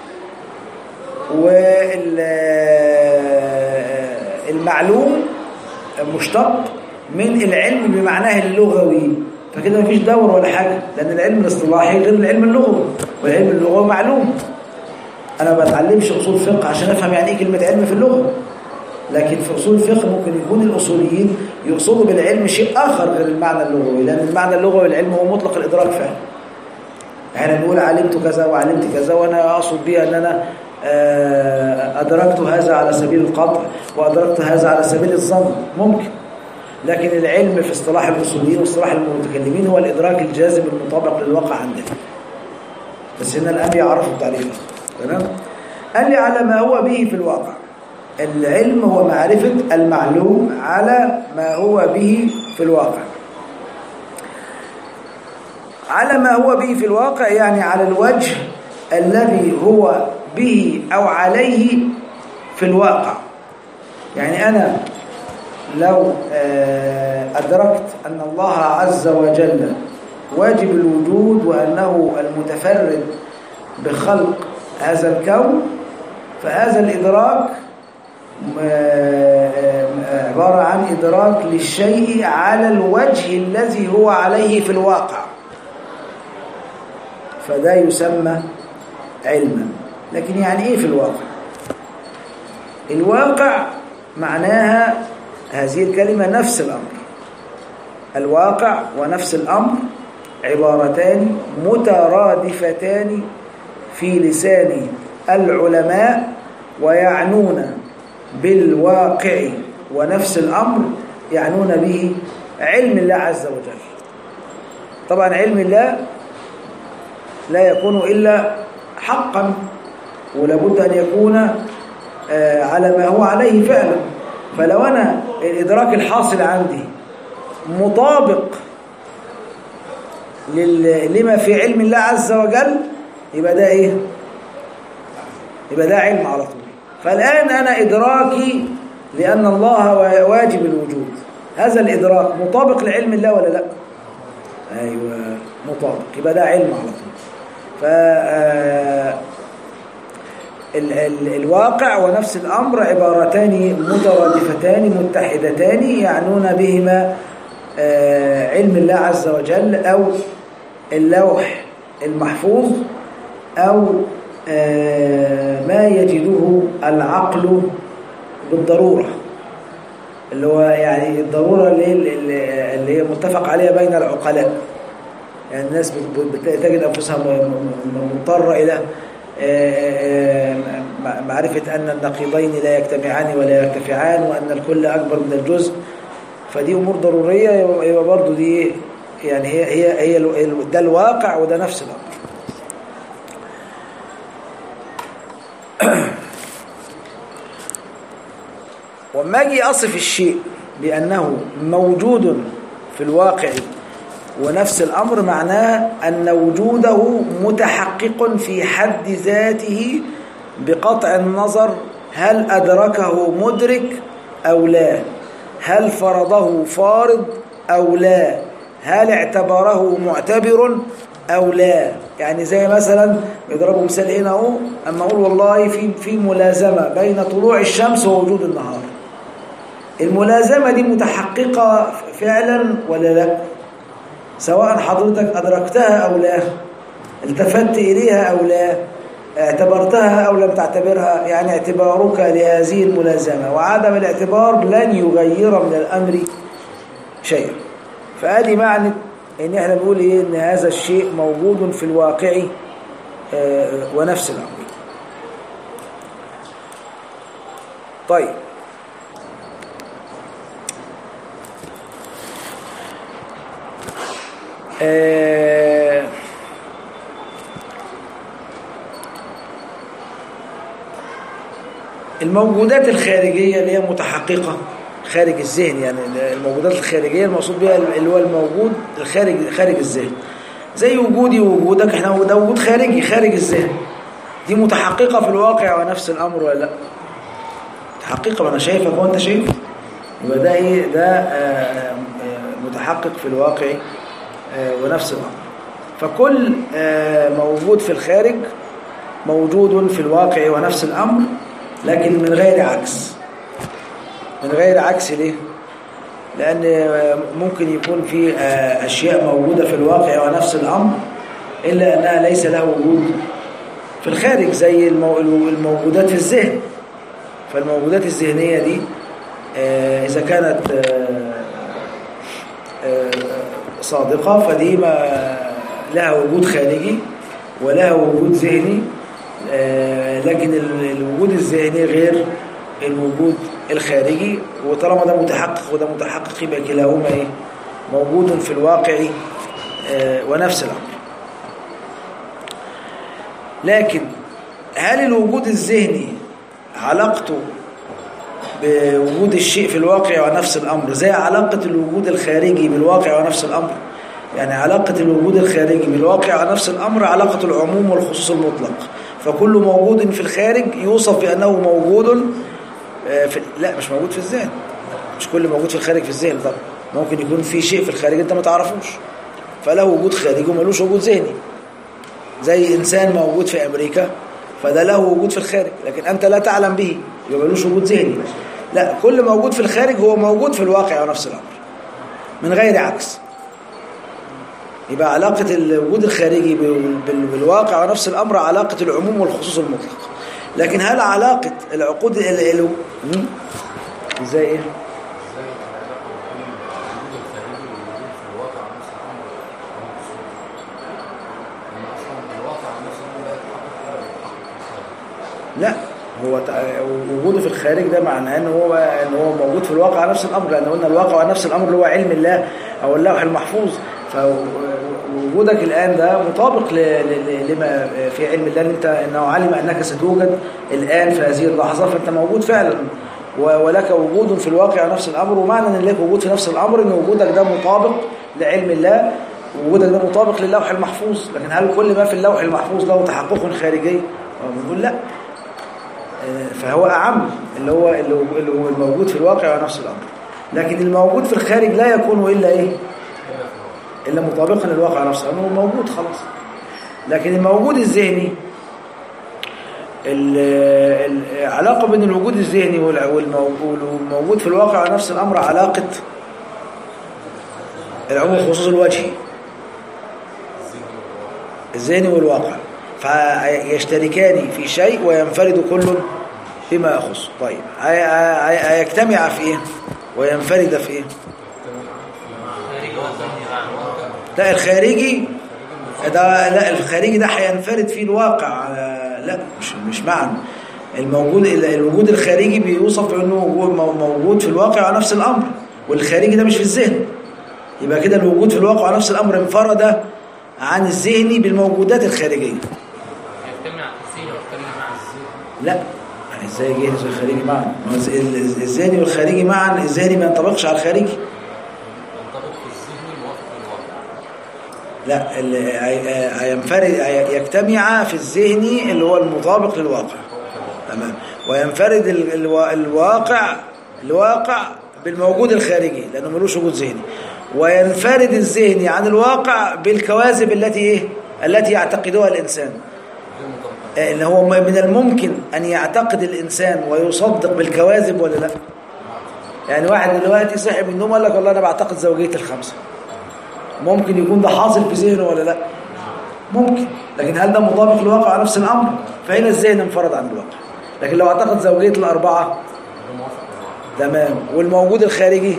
والمعلوم مشتق من العلم بمعناه اللغوي فكده مفيش دور ولا حاجة لأن العلم الاصطلاحي غير العلم اللغوي والعلم اللغوي معلوم أنا ما بتعلمش أصول فقه عشان أفهم يعني إيه كلمة علم في اللغة لكن في أصول الفقه ممكن يكون الأصوليين يقصدوا بالعلم شيء آخر غير المعنى اللغوي لأن المعنى اللغوي العلم هو مطلق الإدراك فعلا احنا بنقول علمت كذا وعلمت كذا وأنا أقصد بها أن أنا آه، أدركت هذا على سبيل القطع وأدركت هذا على سبيل الظن ممكن لكن العلم في اصطلاح الأصوليين واصطلاح المتكلمين هو الإدراك الجازم المطابق للواقع عندنا بس هنا الآن يعرفوا التعريف تمام قال لي على ما هو به في الواقع العلم هو معرفة المعلوم على ما هو به في الواقع على ما هو به في الواقع يعني على الوجه الذي هو به أو عليه في الواقع يعني أنا لو آه، أدركت أن الله عز وجل واجب الوجود وأنه المتفرد بخلق هذا الكون فهذا الإدراك آه، آه، عبارة عن إدراك للشيء على الوجه الذي هو عليه في الواقع فده يسمى علما لكن يعني إيه في الواقع الواقع معناها هذه الكلمة نفس الأمر الواقع ونفس الأمر عبارتان مترادفتان في لسان العلماء ويعنون بالواقع ونفس الأمر يعنون به علم الله عز وجل طبعا علم الله لا يكون إلا حقا ولابد أن يكون آه، على ما هو عليه فعلا فلو أنا الإدراك الحاصل عندي مطابق لل... لما في علم الله عز وجل يبقى ده إيه؟ يبقى ده علم على طول فالآن أنا إدراكي لأن الله واجب الوجود هذا الإدراك مطابق لعلم الله ولا لا أيوة مطابق يبقى ده علم على طول ف ال ال الواقع ونفس الأمر عبارتان مترادفتان متحدتان يعنون بهما علم الله عز وجل أو اللوح المحفوظ أو ما يجده العقل بالضرورة اللي هو يعني الضرورة اللي, اللي هي متفق عليها بين العقلاء يعني الناس تجد أنفسها مضطرة إلى معرفة أن النقيضين لا يجتمعان ولا يرتفعان وأن الكل أكبر من الجزء فدي أمور ضرورية يبقى برضو دي يعني هي هي هي ده الواقع وده نفس الأمر وما اجي اصف الشيء بانه موجود في الواقع ونفس الامر معناه ان وجوده متحقق في حد ذاته بقطع النظر هل ادركه مدرك او لا هل فرضه فارض او لا هل اعتبره معتبر او لا يعني زي مثلا بيضربوا مثال هنا اهو اما اقول والله في في ملازمه بين طلوع الشمس ووجود النهار الملازمة دي متحققة فعلا ولا لا سواء حضرتك أدركتها أو لا التفت إليها أو لا اعتبرتها أو لم تعتبرها يعني اعتبارك لهذه الملازمة وعدم الاعتبار لن يغير من الأمر شيئا فهذه معنى ان احنا بنقول ايه ان هذا الشيء موجود في الواقع ونفس الأمر طيب آه الموجودات الخارجية اللي هي متحققة خارج الذهن يعني الموجودات الخارجية المقصود بها اللي هو الموجود الخارج خارج الذهن زي وجودي ووجودك احنا ده وجود خارجي خارج الذهن دي متحققة في الواقع ونفس الأمر ولا لا متحققة ما أنا شايفك وأنت شايف يبقى ده إيه ده آه متحقق في الواقع ونفس الأمر فكل موجود في الخارج موجود في الواقع ونفس الأمر لكن من غير عكس من غير عكس ليه؟ لأن ممكن يكون في أشياء موجودة في الواقع ونفس الأمر إلا أنها ليس لها وجود في الخارج زي الموجودات في الذهن فالموجودات الذهنية دي إذا كانت صادقة فدي ما لها وجود خارجي ولها وجود ذهني لكن الوجود الذهني غير الوجود الخارجي وطالما ده متحقق وده متحقق يبقى كلاهما ايه موجود في الواقع ونفس الامر لكن هل الوجود الذهني علاقته بوجود الشيء في الواقع ونفس الأمر زي علاقة الوجود الخارجي بالواقع ونفس الأمر يعني علاقة الوجود الخارجي بالواقع ونفس الأمر علاقة العموم والخصوص المطلق فكل موجود في الخارج يوصف بأنه موجود في لا مش موجود في الذهن مش كل موجود في الخارج في الذهن طبعا ممكن يكون في شيء في الخارج انت ما تعرفوش فله وجود خارجي وملوش وجود ذهني زي إنسان موجود في أمريكا فده له وجود في الخارج لكن أنت لا تعلم به يبقى ملوش وجود ذهني لا كل موجود في الخارج هو موجود في الواقع ونفس الأمر من غير عكس يبقى علاقة الوجود الخارجي بالواقع ونفس الأمر علاقة العموم والخصوص المطلق لكن هل علاقة العقود ال ال ازاي ايه لا هو وجوده في الخارج ده معناه ان هو ان هو موجود في الواقع نفس الامر لان قلنا الواقع نفس الامر اللي هو علم الله او اللوح المحفوظ فوجودك الان ده مطابق لما في علم الله ان انت انه علم انك ستوجد الان في هذه اللحظه فانت موجود فعلا و- ولك وجود في الواقع نفس الأمر ومعنى أن لك وجود في نفس الأمر أن وجودك ده مطابق لعلم الله ووجودك ده مطابق للوح المحفوظ لكن هل كل ما في اللوح المحفوظ له تحقق خارجي؟ بنقول لا آه، فهو أعم اللي هو اللي هو- اللي هو الموجود في الواقع هو نفس الأمر لكن الموجود في الخارج لا يكون إلا إيه؟ إلا مطابقا للواقع نفسه لأنه موجود خلاص لكن الموجود الذهني ال- العلاقة بين الوجود الذهني والع- والمو- والموجود في الواقع نفس الأمر علاقة العموم خصوص الوجهي الذهني والواقع فيشتركان في شيء وينفرد كل فيما يخص طيب هي- هي- هيجتمع في ايه وينفرد في ايه خارجي والذهني معا لا الخارجي ده لا الخارجي ده هينفرد فيه الواقع آه، لا مش مش معا الموجود الوجود الخارجي بيوصف بانه وجود- مو- موجود في الواقع على نفس الامر والخارجي ده مش في الذهن يبقى كده الوجود في الواقع على نفس الامر انفرد عن الذهني بالموجودات الخارجيه يجتمع الذهني والخارجي معا لا يعني ازاي يجهز الخارجي معا ما هو الز- ال- ال- الذهني والخارجي معا الذهني ما ينطبقش على الخارجي ينطبق في الذهن الموافق للواقع لا ال- هي- هينفرد هي- يجتمع في الذهني اللي هو المطابق للواقع تمام وينفرد ال- الوا- الواقع الواقع بالموجود الخارجي لانه ملوش وجود ذهني وينفرد الذهني عن الواقع بالكواذب التي ايه التي يعتقدها الانسان غير مطابق آه، اللي هو من الممكن ان يعتقد الانسان ويصدق بالكواذب ولا لا يعني واحد دلوقتي صحي من النوم قال لك والله انا بعتقد زوجيه الخمسه ممكن يكون ده حاصل في ذهنه ولا لا ممكن لكن هل ده مطابق للواقع نفس الامر فهنا الذهن انفرد عن الواقع لكن لو اعتقد زوجيه الاربعه غير موافق للواقع تمام والموجود الخارجي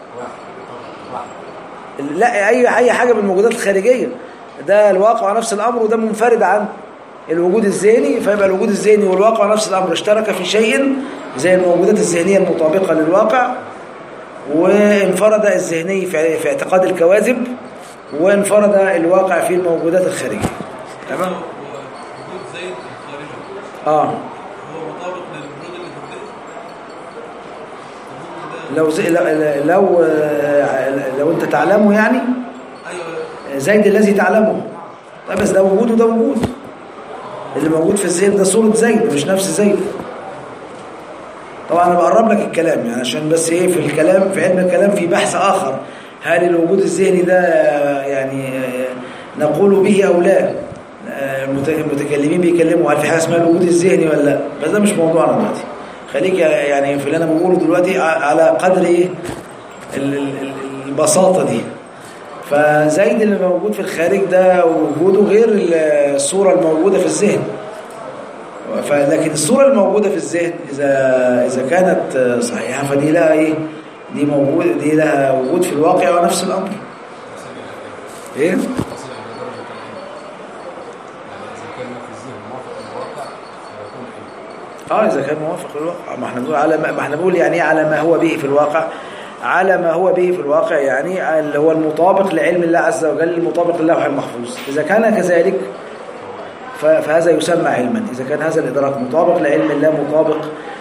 لا اي اي حاجه من الموجودات الخارجيه ده الواقع نفس الامر وده منفرد عن الوجود الذهني فيبقى الوجود الذهني والواقع نفس الامر اشترك في شيء زي الموجودات الذهنيه المطابقه للواقع وانفرد الذهني في في اعتقاد الكواذب وانفرد الواقع في الموجودات الخارجيه تمام وجود زيد الخارجي اه هو مطابق للوجود اللي في الذهن الوجود ده لو زي لو لو, لو انت تعلمه يعني ايوه زيد الذي تعلمه طيب بس ده وجود وده وجود اللي موجود في الذهن ده صورة زيد مش نفس زيد طبعا انا بقرب لك الكلام يعني عشان بس ايه في الكلام في علم الكلام في بحث اخر هل الوجود الذهني ده يعني نقول به او لا المتكلمين بيكلموا هل في حاجه اسمها الوجود الذهني ولا لا بس ده مش موضوعنا دلوقتي خليك يعني في اللي انا بقوله دلوقتي على قدر ايه ال- ال- البساطه دي فزيد اللي موجود في الخارج ده وجوده غير الصورة الموجودة في الذهن لكن الصورة الموجودة في الذهن إذا إذا كانت صحيحة فدي لها إيه؟ دي موجود دي لها وجود في الواقع ونفس الأمر إيه؟ تصل الى درجه العلم يعني اذا كان ما في الذهن موافق للواقع فيكون علم اه اذا كان موافق للواقع ما احنا بنقول على ما ما احنا بنقول يعني ايه على ما هو به في الواقع على ما هو به في الواقع يعني اللي هو المطابق لعلم الله عز وجل المطابق للوح المحفوظ اذا كان كذلك ف- فهذا يسمى علما اذا كان هذا الادراك مطابق لعلم الله مطابق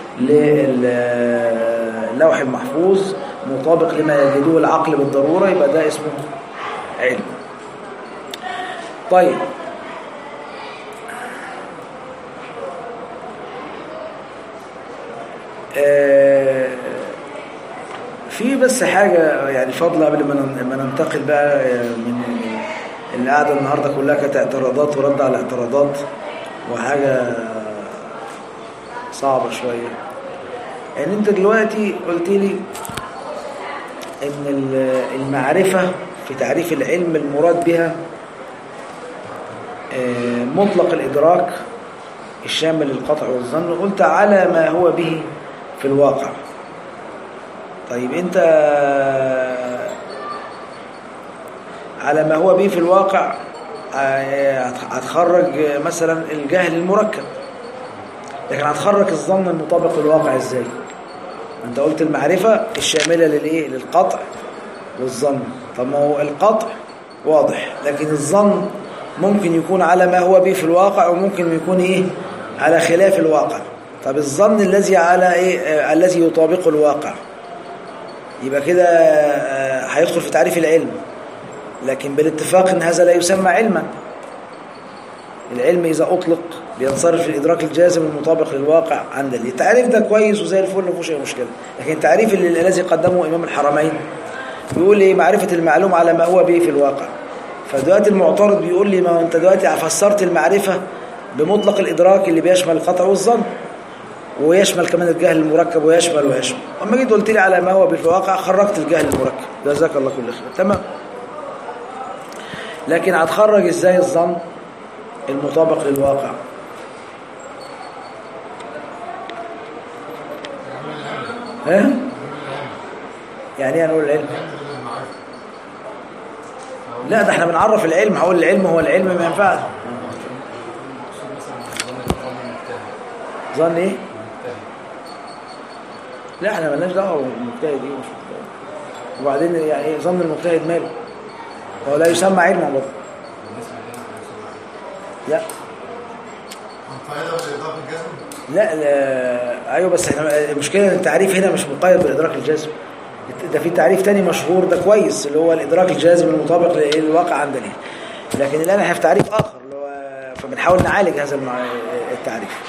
للوح المحفوظ مطابق لما يجده العقل بالضروره يبقى ده اسمه علم طيب آه، في بس حاجة يعني فضل قبل ما نن- ما ننتقل بقى آه، من القعدة النهاردة كلها كانت اعتراضات ورد على اعتراضات وحاجة صعبة شوية يعني انت دلوقتي قلت لي ان ال- المعرفة في تعريف العلم المراد بها آه، مطلق الإدراك الشامل للقطع والظن قلت على ما هو به في الواقع طيب انت على ما هو به في الواقع آه، هتخرج مثلا الجهل المركب لكن هتخرج الظن المطابق للواقع ازاي انت قلت المعرفة الشاملة للايه للقطع والظن طب ما هو القطع واضح لكن الظن ممكن يكون على ما هو به في الواقع وممكن يكون ايه على خلاف الواقع طب الظن الذي على ايه آه الذي يطابق الواقع يبقى كده آه هيدخل في تعريف العلم لكن بالاتفاق ان هذا لا يسمى علما العلم اذا اطلق بينصرف الادراك الجازم المطابق للواقع عند اللي التعريف ده كويس وزي الفل ما فيهوش اي مشكله لكن التعريف اللي- الذي قدمه امام الحرمين بيقول ايه معرفه المعلوم على ما هو به في الواقع فدلوقتي المعترض بيقول لي ما هو انت دلوقتي فسرت المعرفه بمطلق الادراك اللي بيشمل القطع والظن ويشمل كمان الجهل المركب ويشمل ويشمل اما جيت قلت لي على ما هو به في الواقع خرجت الجهل المركب جزاك الله كل خير تمام لكن هتخرج ازاي الظن المطابق للواقع ها يعني ايه هنقول العلم لا ده احنا بنعرف العلم هقول العلم هو العلم ما ينفعش ظن ايه لا احنا مالناش دعوه بالمجتهد ايه مش مجتهد وبعدين يعني ايه ظن المجتهد ماله هو لا يسمى علما برضه لا القاعدة والإضافة الجزم لا, لا ايوه بس احنا المشكله ان التعريف هنا مش مقيد بالادراك الجازم ده في تعريف تاني مشهور ده كويس اللي هو الادراك الجازم المطابق للواقع عند دليل لكن الان احنا في تعريف اخر اللي هو فبنحاول نعالج هذا المع... التعريف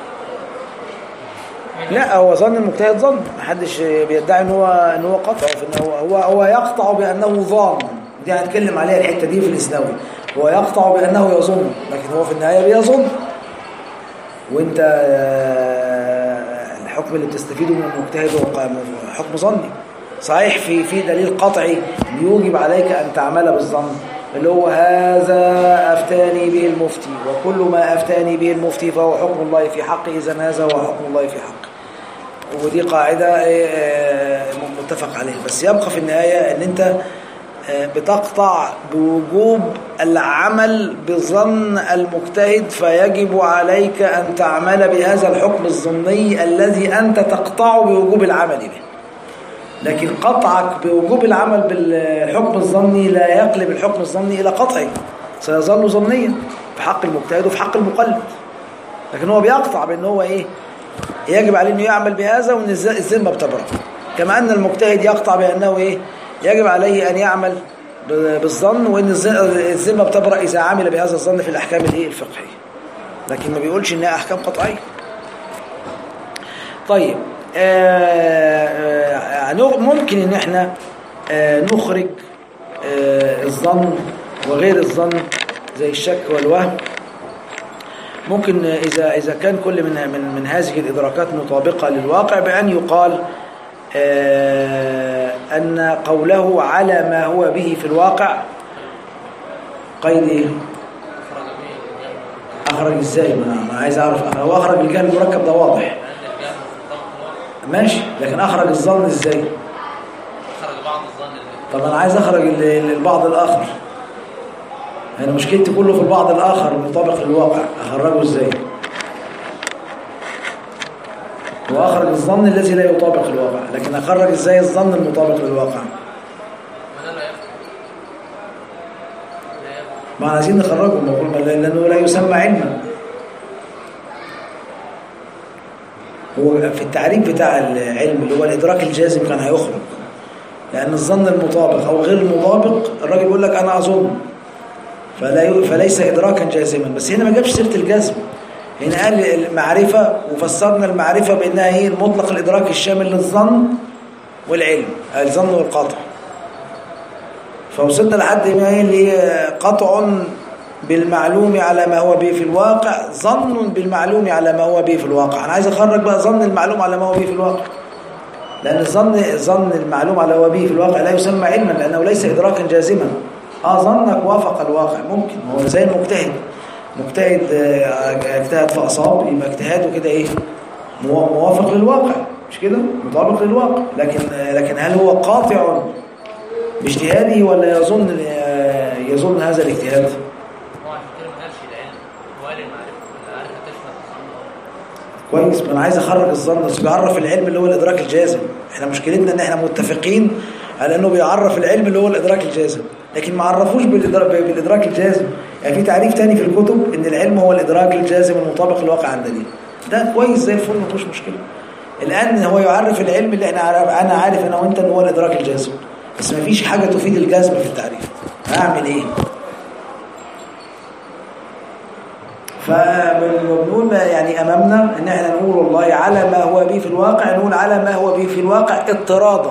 لا هو ظن المجتهد ظن محدش بيدعي ان هو ان هو قطع في ان هو هو هو يقطع بانه ظان دي هنتكلم عليها الحته دي في الاسناوي هو يقطع بانه يظن لكن هو في النهايه بيظن وانت آه، الحكم اللي بتستفيده من المجتهد هو قا- حكم ظني صحيح في في دليل قطعي بيوجب عليك ان تعمل بالظن اللي هو هذا افتاني به المفتي وكل ما افتاني به المفتي فهو حكم الله في حقه اذا هذا هو حكم الله في حقه ودي قاعده إيه، آه، متفق عليها بس يبقى في النهايه ان انت آه، بتقطع بوجوب العمل بظن المجتهد فيجب عليك أن تعمل بهذا الحكم الظني الذي أنت تقطع بوجوب العمل به لكن قطعك بوجوب العمل بالحكم الظني لا يقلب الحكم الظني إلى قطعي سيظل ظنيا في حق المجتهد وفي حق المقلد لكن هو بيقطع بأن هو إيه يجب عليه أنه يعمل بهذا وأن الز- الذمة بتبرأ كما أن المجتهد يقطع بأنه إيه يجب عليه أن يعمل ب- بالظن وأن الز- الذمة بتبرأ إذا عمل بهذا الظن في الأحكام الإيه الفقهية لكن ما بيقولش إنها أحكام قطعية طيب آه، آه، هنغ- ممكن ان احنا آه، نخرج آه، الظن وغير الظن زي الشك والوهم ممكن اذا اذا كان كل من من من هذه الادراكات مطابقه للواقع بان يقال آه، ان قوله على ما هو به في الواقع قيد ايه خرج به الجهل اخرج ازاي ما أنا- ما عايز اعرف هو اخرج الجهل المركب ده واضح لأن الجهل مطابق الواقع ماشي لكن اخرج الظن ازاي خرج بعض الظن اللي طب انا عايز اخرج ال- ال- البعض الاخر انا مشكلتي كله في البعض الاخر المطابق للواقع اخرجه ازاي واخرج الظن الذي لا يطابق الواقع لكن اخرج ازاي الظن المطابق للواقع وده لا يفتح لا يفتح ما احنا عايزين نخرجه ما هو- ما- لانه لا يسمى علما هو في التعريف بتاع العلم اللي هو الادراك الجازم كان هيخرج لان الظن المطابق او غير المطابق الراجل يقول لك انا اظن فلا ي... فليس ادراكا جازما بس هنا ما جابش سيره الجزم هنا قال المعرفه وفسرنا المعرفه بانها هي المطلق الادراك الشامل للظن والعلم الظن والقطع فوصلنا لحد ما هي اللي هي قطع بالمعلوم على ما هو به في الواقع ظن بالمعلوم على ما هو به في الواقع انا عايز اخرج بقى ظن المعلوم على ما هو به في الواقع لان الظن ظن المعلوم على ما هو به في الواقع لا يسمى علما لانه ليس ادراكا جازما اه ظنك وافق الواقع ممكن هو زي المجتهد مجتهد آه، اجتهد في اصاب يبقى اجتهاده كده ايه مو- موافق للواقع مش كده مطابق للواقع لكن آه، لكن هل هو قاطع باجتهاده ولا يظن يظن هذا الاجتهاد هو عشان كده ما قالش العلم هو قال المعرفة المعرفة تشمل الظن كويس ما انا عايز اخرج الظن بس بيعرف العلم اللي هو الادراك الجازم احنا مشكلتنا ان احنا متفقين على انه بيعرف العلم اللي هو الادراك الجازم لكن ما عرفوش بالإدراك, بالادراك الجازم يعني في تعريف تاني في الكتب ان العلم هو الادراك الجازم المطابق للواقع عن دليل ده كويس زي الفل مفيش مشكله الان هو يعرف العلم اللي احنا عارف انا عارف انا وانت ان هو الادراك الجازم بس مفيش حاجه تفيد الجزم في التعريف هعمل ايه فبنقول ما يعني امامنا ان احنا نقول والله على ما هو به في الواقع نقول على ما هو به في الواقع اضطرادا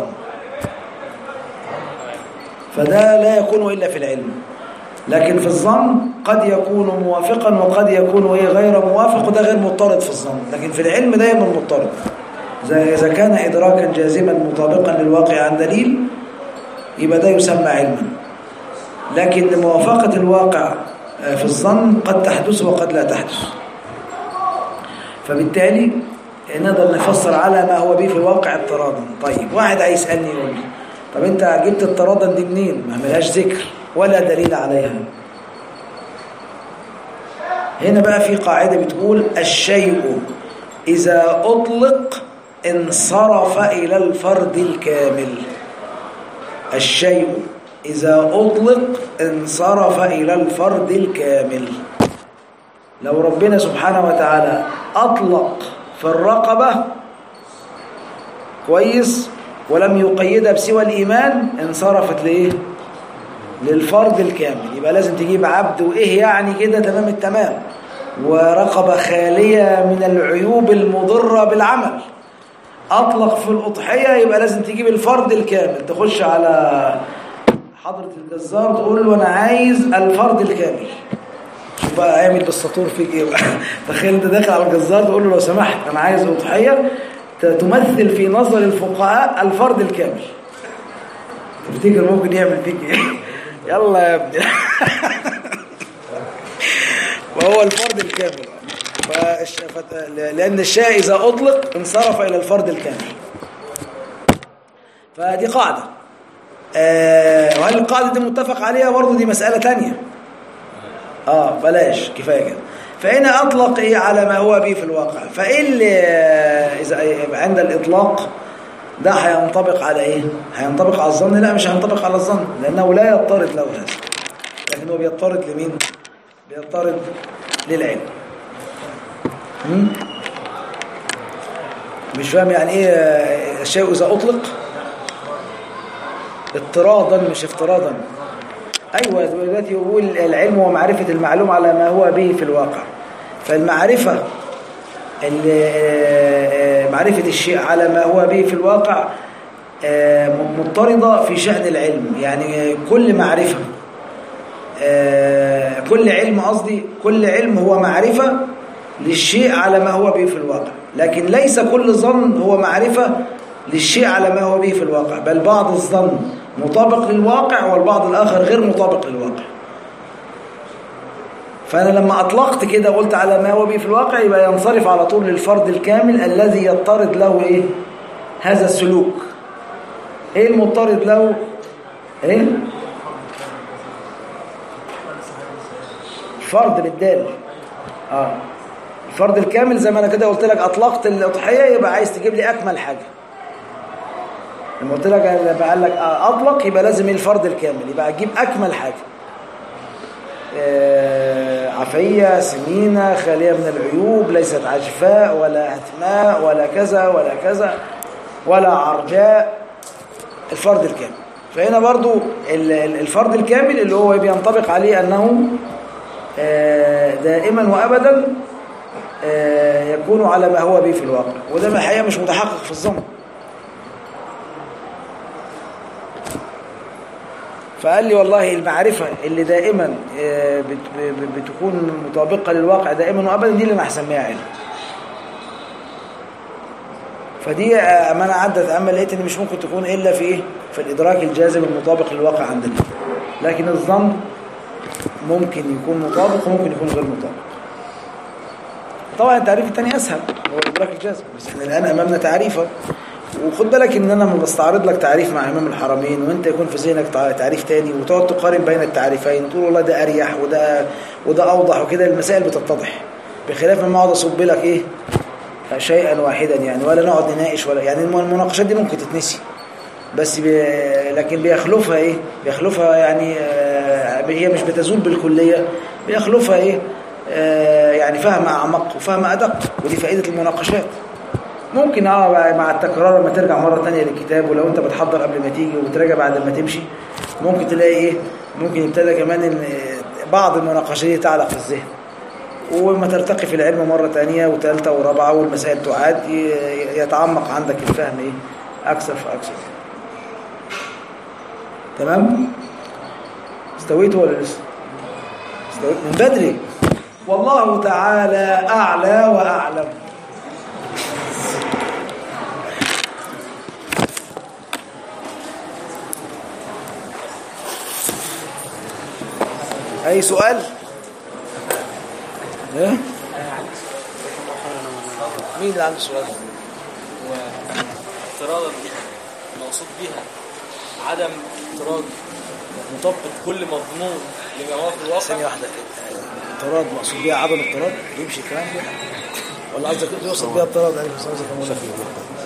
فده لا يكون الا في العلم لكن في الظن قد يكون موافقا وقد يكون ايه غير موافق وده غير مضطرد في الظن لكن في العلم دايما مضطرد زي اذا كان ادراكا جازما مطابقا للواقع عن دليل يبقى ده يسمى علما لكن موافقة الواقع في الظن قد تحدث وقد لا تحدث فبالتالي نقدر نفسر على ما هو به في الواقع اضطرادا طيب واحد هيسألني يقول لي طب انت جبت اضطرادا دي منين ما ملهاش ذكر ولا دليل عليها هنا بقى في قاعدة بتقول الشيء إذا أطلق انصرف إلى الفرد الكامل الشيء إذا أطلق انصرف إلى الفرد الكامل لو ربنا سبحانه وتعالى أطلق في الرقبة كويس ولم يقيدها بسوى الإيمان انصرفت لإيه؟ للفرد الكامل يبقى لازم تجيب عبد وإيه يعني كده تمام التمام ورقبة خالية من العيوب المضرة بالعمل أطلق في الأضحية يبقى لازم تجيب الفرد الكامل تخش على حضرة الجزار تقول له أنا عايز الفرد الكامل شوف بقى عامل بالسطور فيك إيه بقى تخيل أنت داخل على الجزار تقول له لو سمحت أنا عايز أضحية تمثل في نظر الفقهاء الفرد الكامل تفتكر ممكن يعمل فيك إيه يلا يا ابني وهو الفرد الكامل فالش... فت... لأن الشاء إذا أطلق انصرف إلى الفرد الكامل فدي قاعدة آه وهل القاعدة دي متفق عليها برضه دي مسألة تانية آه بلاش كفاية كده فهنا أطلق إيه على ما هو به في الواقع فإيه اللي إذا عند الإطلاق ده هينطبق على إيه؟ هينطبق على الظن؟ لا مش هينطبق على الظن لأنه لا يضطرد له هذا لكن هو بيضطرد لمين؟ بيضطرد للعلم مم؟ مش فاهم يعني ايه الشيء اذا اطلق اضطرادا مش افتراضا ايوه دلوقتي يقول العلم هو معرفه المعلوم على ما هو به في الواقع فالمعرفه معرفه الشيء على ما هو به في الواقع مضطرده في شأن العلم يعني كل معرفه كل علم قصدي كل علم هو معرفه للشيء على ما هو به في الواقع لكن ليس كل ظن هو معرفة للشيء على ما هو به في الواقع بل بعض الظن مطابق للواقع والبعض الآخر غير مطابق للواقع فأنا لما أطلقت كده قلت على ما هو به في الواقع يبقى ينصرف على طول للفرد الكامل الذي يضطرد له إيه هذا السلوك إيه المضطرد له إيه فرد بالدال آه الفرد الكامل زي ما انا كده قلت لك اطلقت الاضحيه يبقى عايز تجيب لي اكمل حاجه لما قلت لك لما قال لك اطلق يبقى لازم الفرد الكامل يبقى اجيب اكمل حاجه آه عفيه سمينه خاليه من العيوب ليست عجفاء ولا هتماء ولا كذا ولا كذا ولا عرجاء الفرد الكامل فهنا برضو الفرد الكامل اللي هو بينطبق عليه انه آه دائما وابدا يكون على ما هو به في الواقع وده الحقيقه مش متحقق في الظن فقال لي والله المعرفة اللي دائما بتكون مطابقة للواقع دائما وأبدا دي اللي أنا هسميها علم فدي أما أنا عدت أما لقيت إن مش ممكن تكون إلا في إيه؟ في الإدراك الجازم المطابق للواقع عندنا لكن الظن ممكن يكون مطابق وممكن يكون غير مطابق طبعا التعريف الثاني اسهل هو الادراك الجازم بس احنا الان امامنا تعريفه وخد بالك ان انا لما بستعرض لك تعريف مع امام الحرمين وانت يكون في ذهنك تعريف تاني وتقعد تقارن بين التعريفين وتقول والله ده اريح وده وده اوضح وكده المسائل بتتضح بخلاف ما اقعد اصب لك ايه شيئا واحدا يعني ولا نقعد نناقش ولا يعني المناقشات دي ممكن تتنسي بس بي لكن بيخلفها ايه بيخلفها يعني هي مش بتزول بالكليه بيخلفها ايه آه، يعني فهم أعمق وفهم أدق ودي فائدة المناقشات ممكن اه بقى مع التكرار لما ترجع مرة تانية للكتاب ولو انت بتحضر قبل ما تيجي وبتراجع بعد ما تمشي ممكن تلاقي ايه ممكن يبتدى كمان ان بعض المناقشات دي تعلق في الذهن وما ترتقي في العلم مرة تانية وثالثة ورابعة والمسائل تعاد ي- يتعمق عندك الفهم ايه اكثر فاكثر تمام استويت ولا لسه استويت من بدري والله تعالى اعلى واعلم اي سؤال ايه مين اللي عنده سؤال افتراضا المقصود بيها عدم افتراض مطبق كل مضمون لما هو في الواقع ثانية واحدة اضطراد مقصود بيها عدم اضطراد يمشي الكلام ده ولا قصدك يوصل بيها اضطراد عليه الصلاة والسلام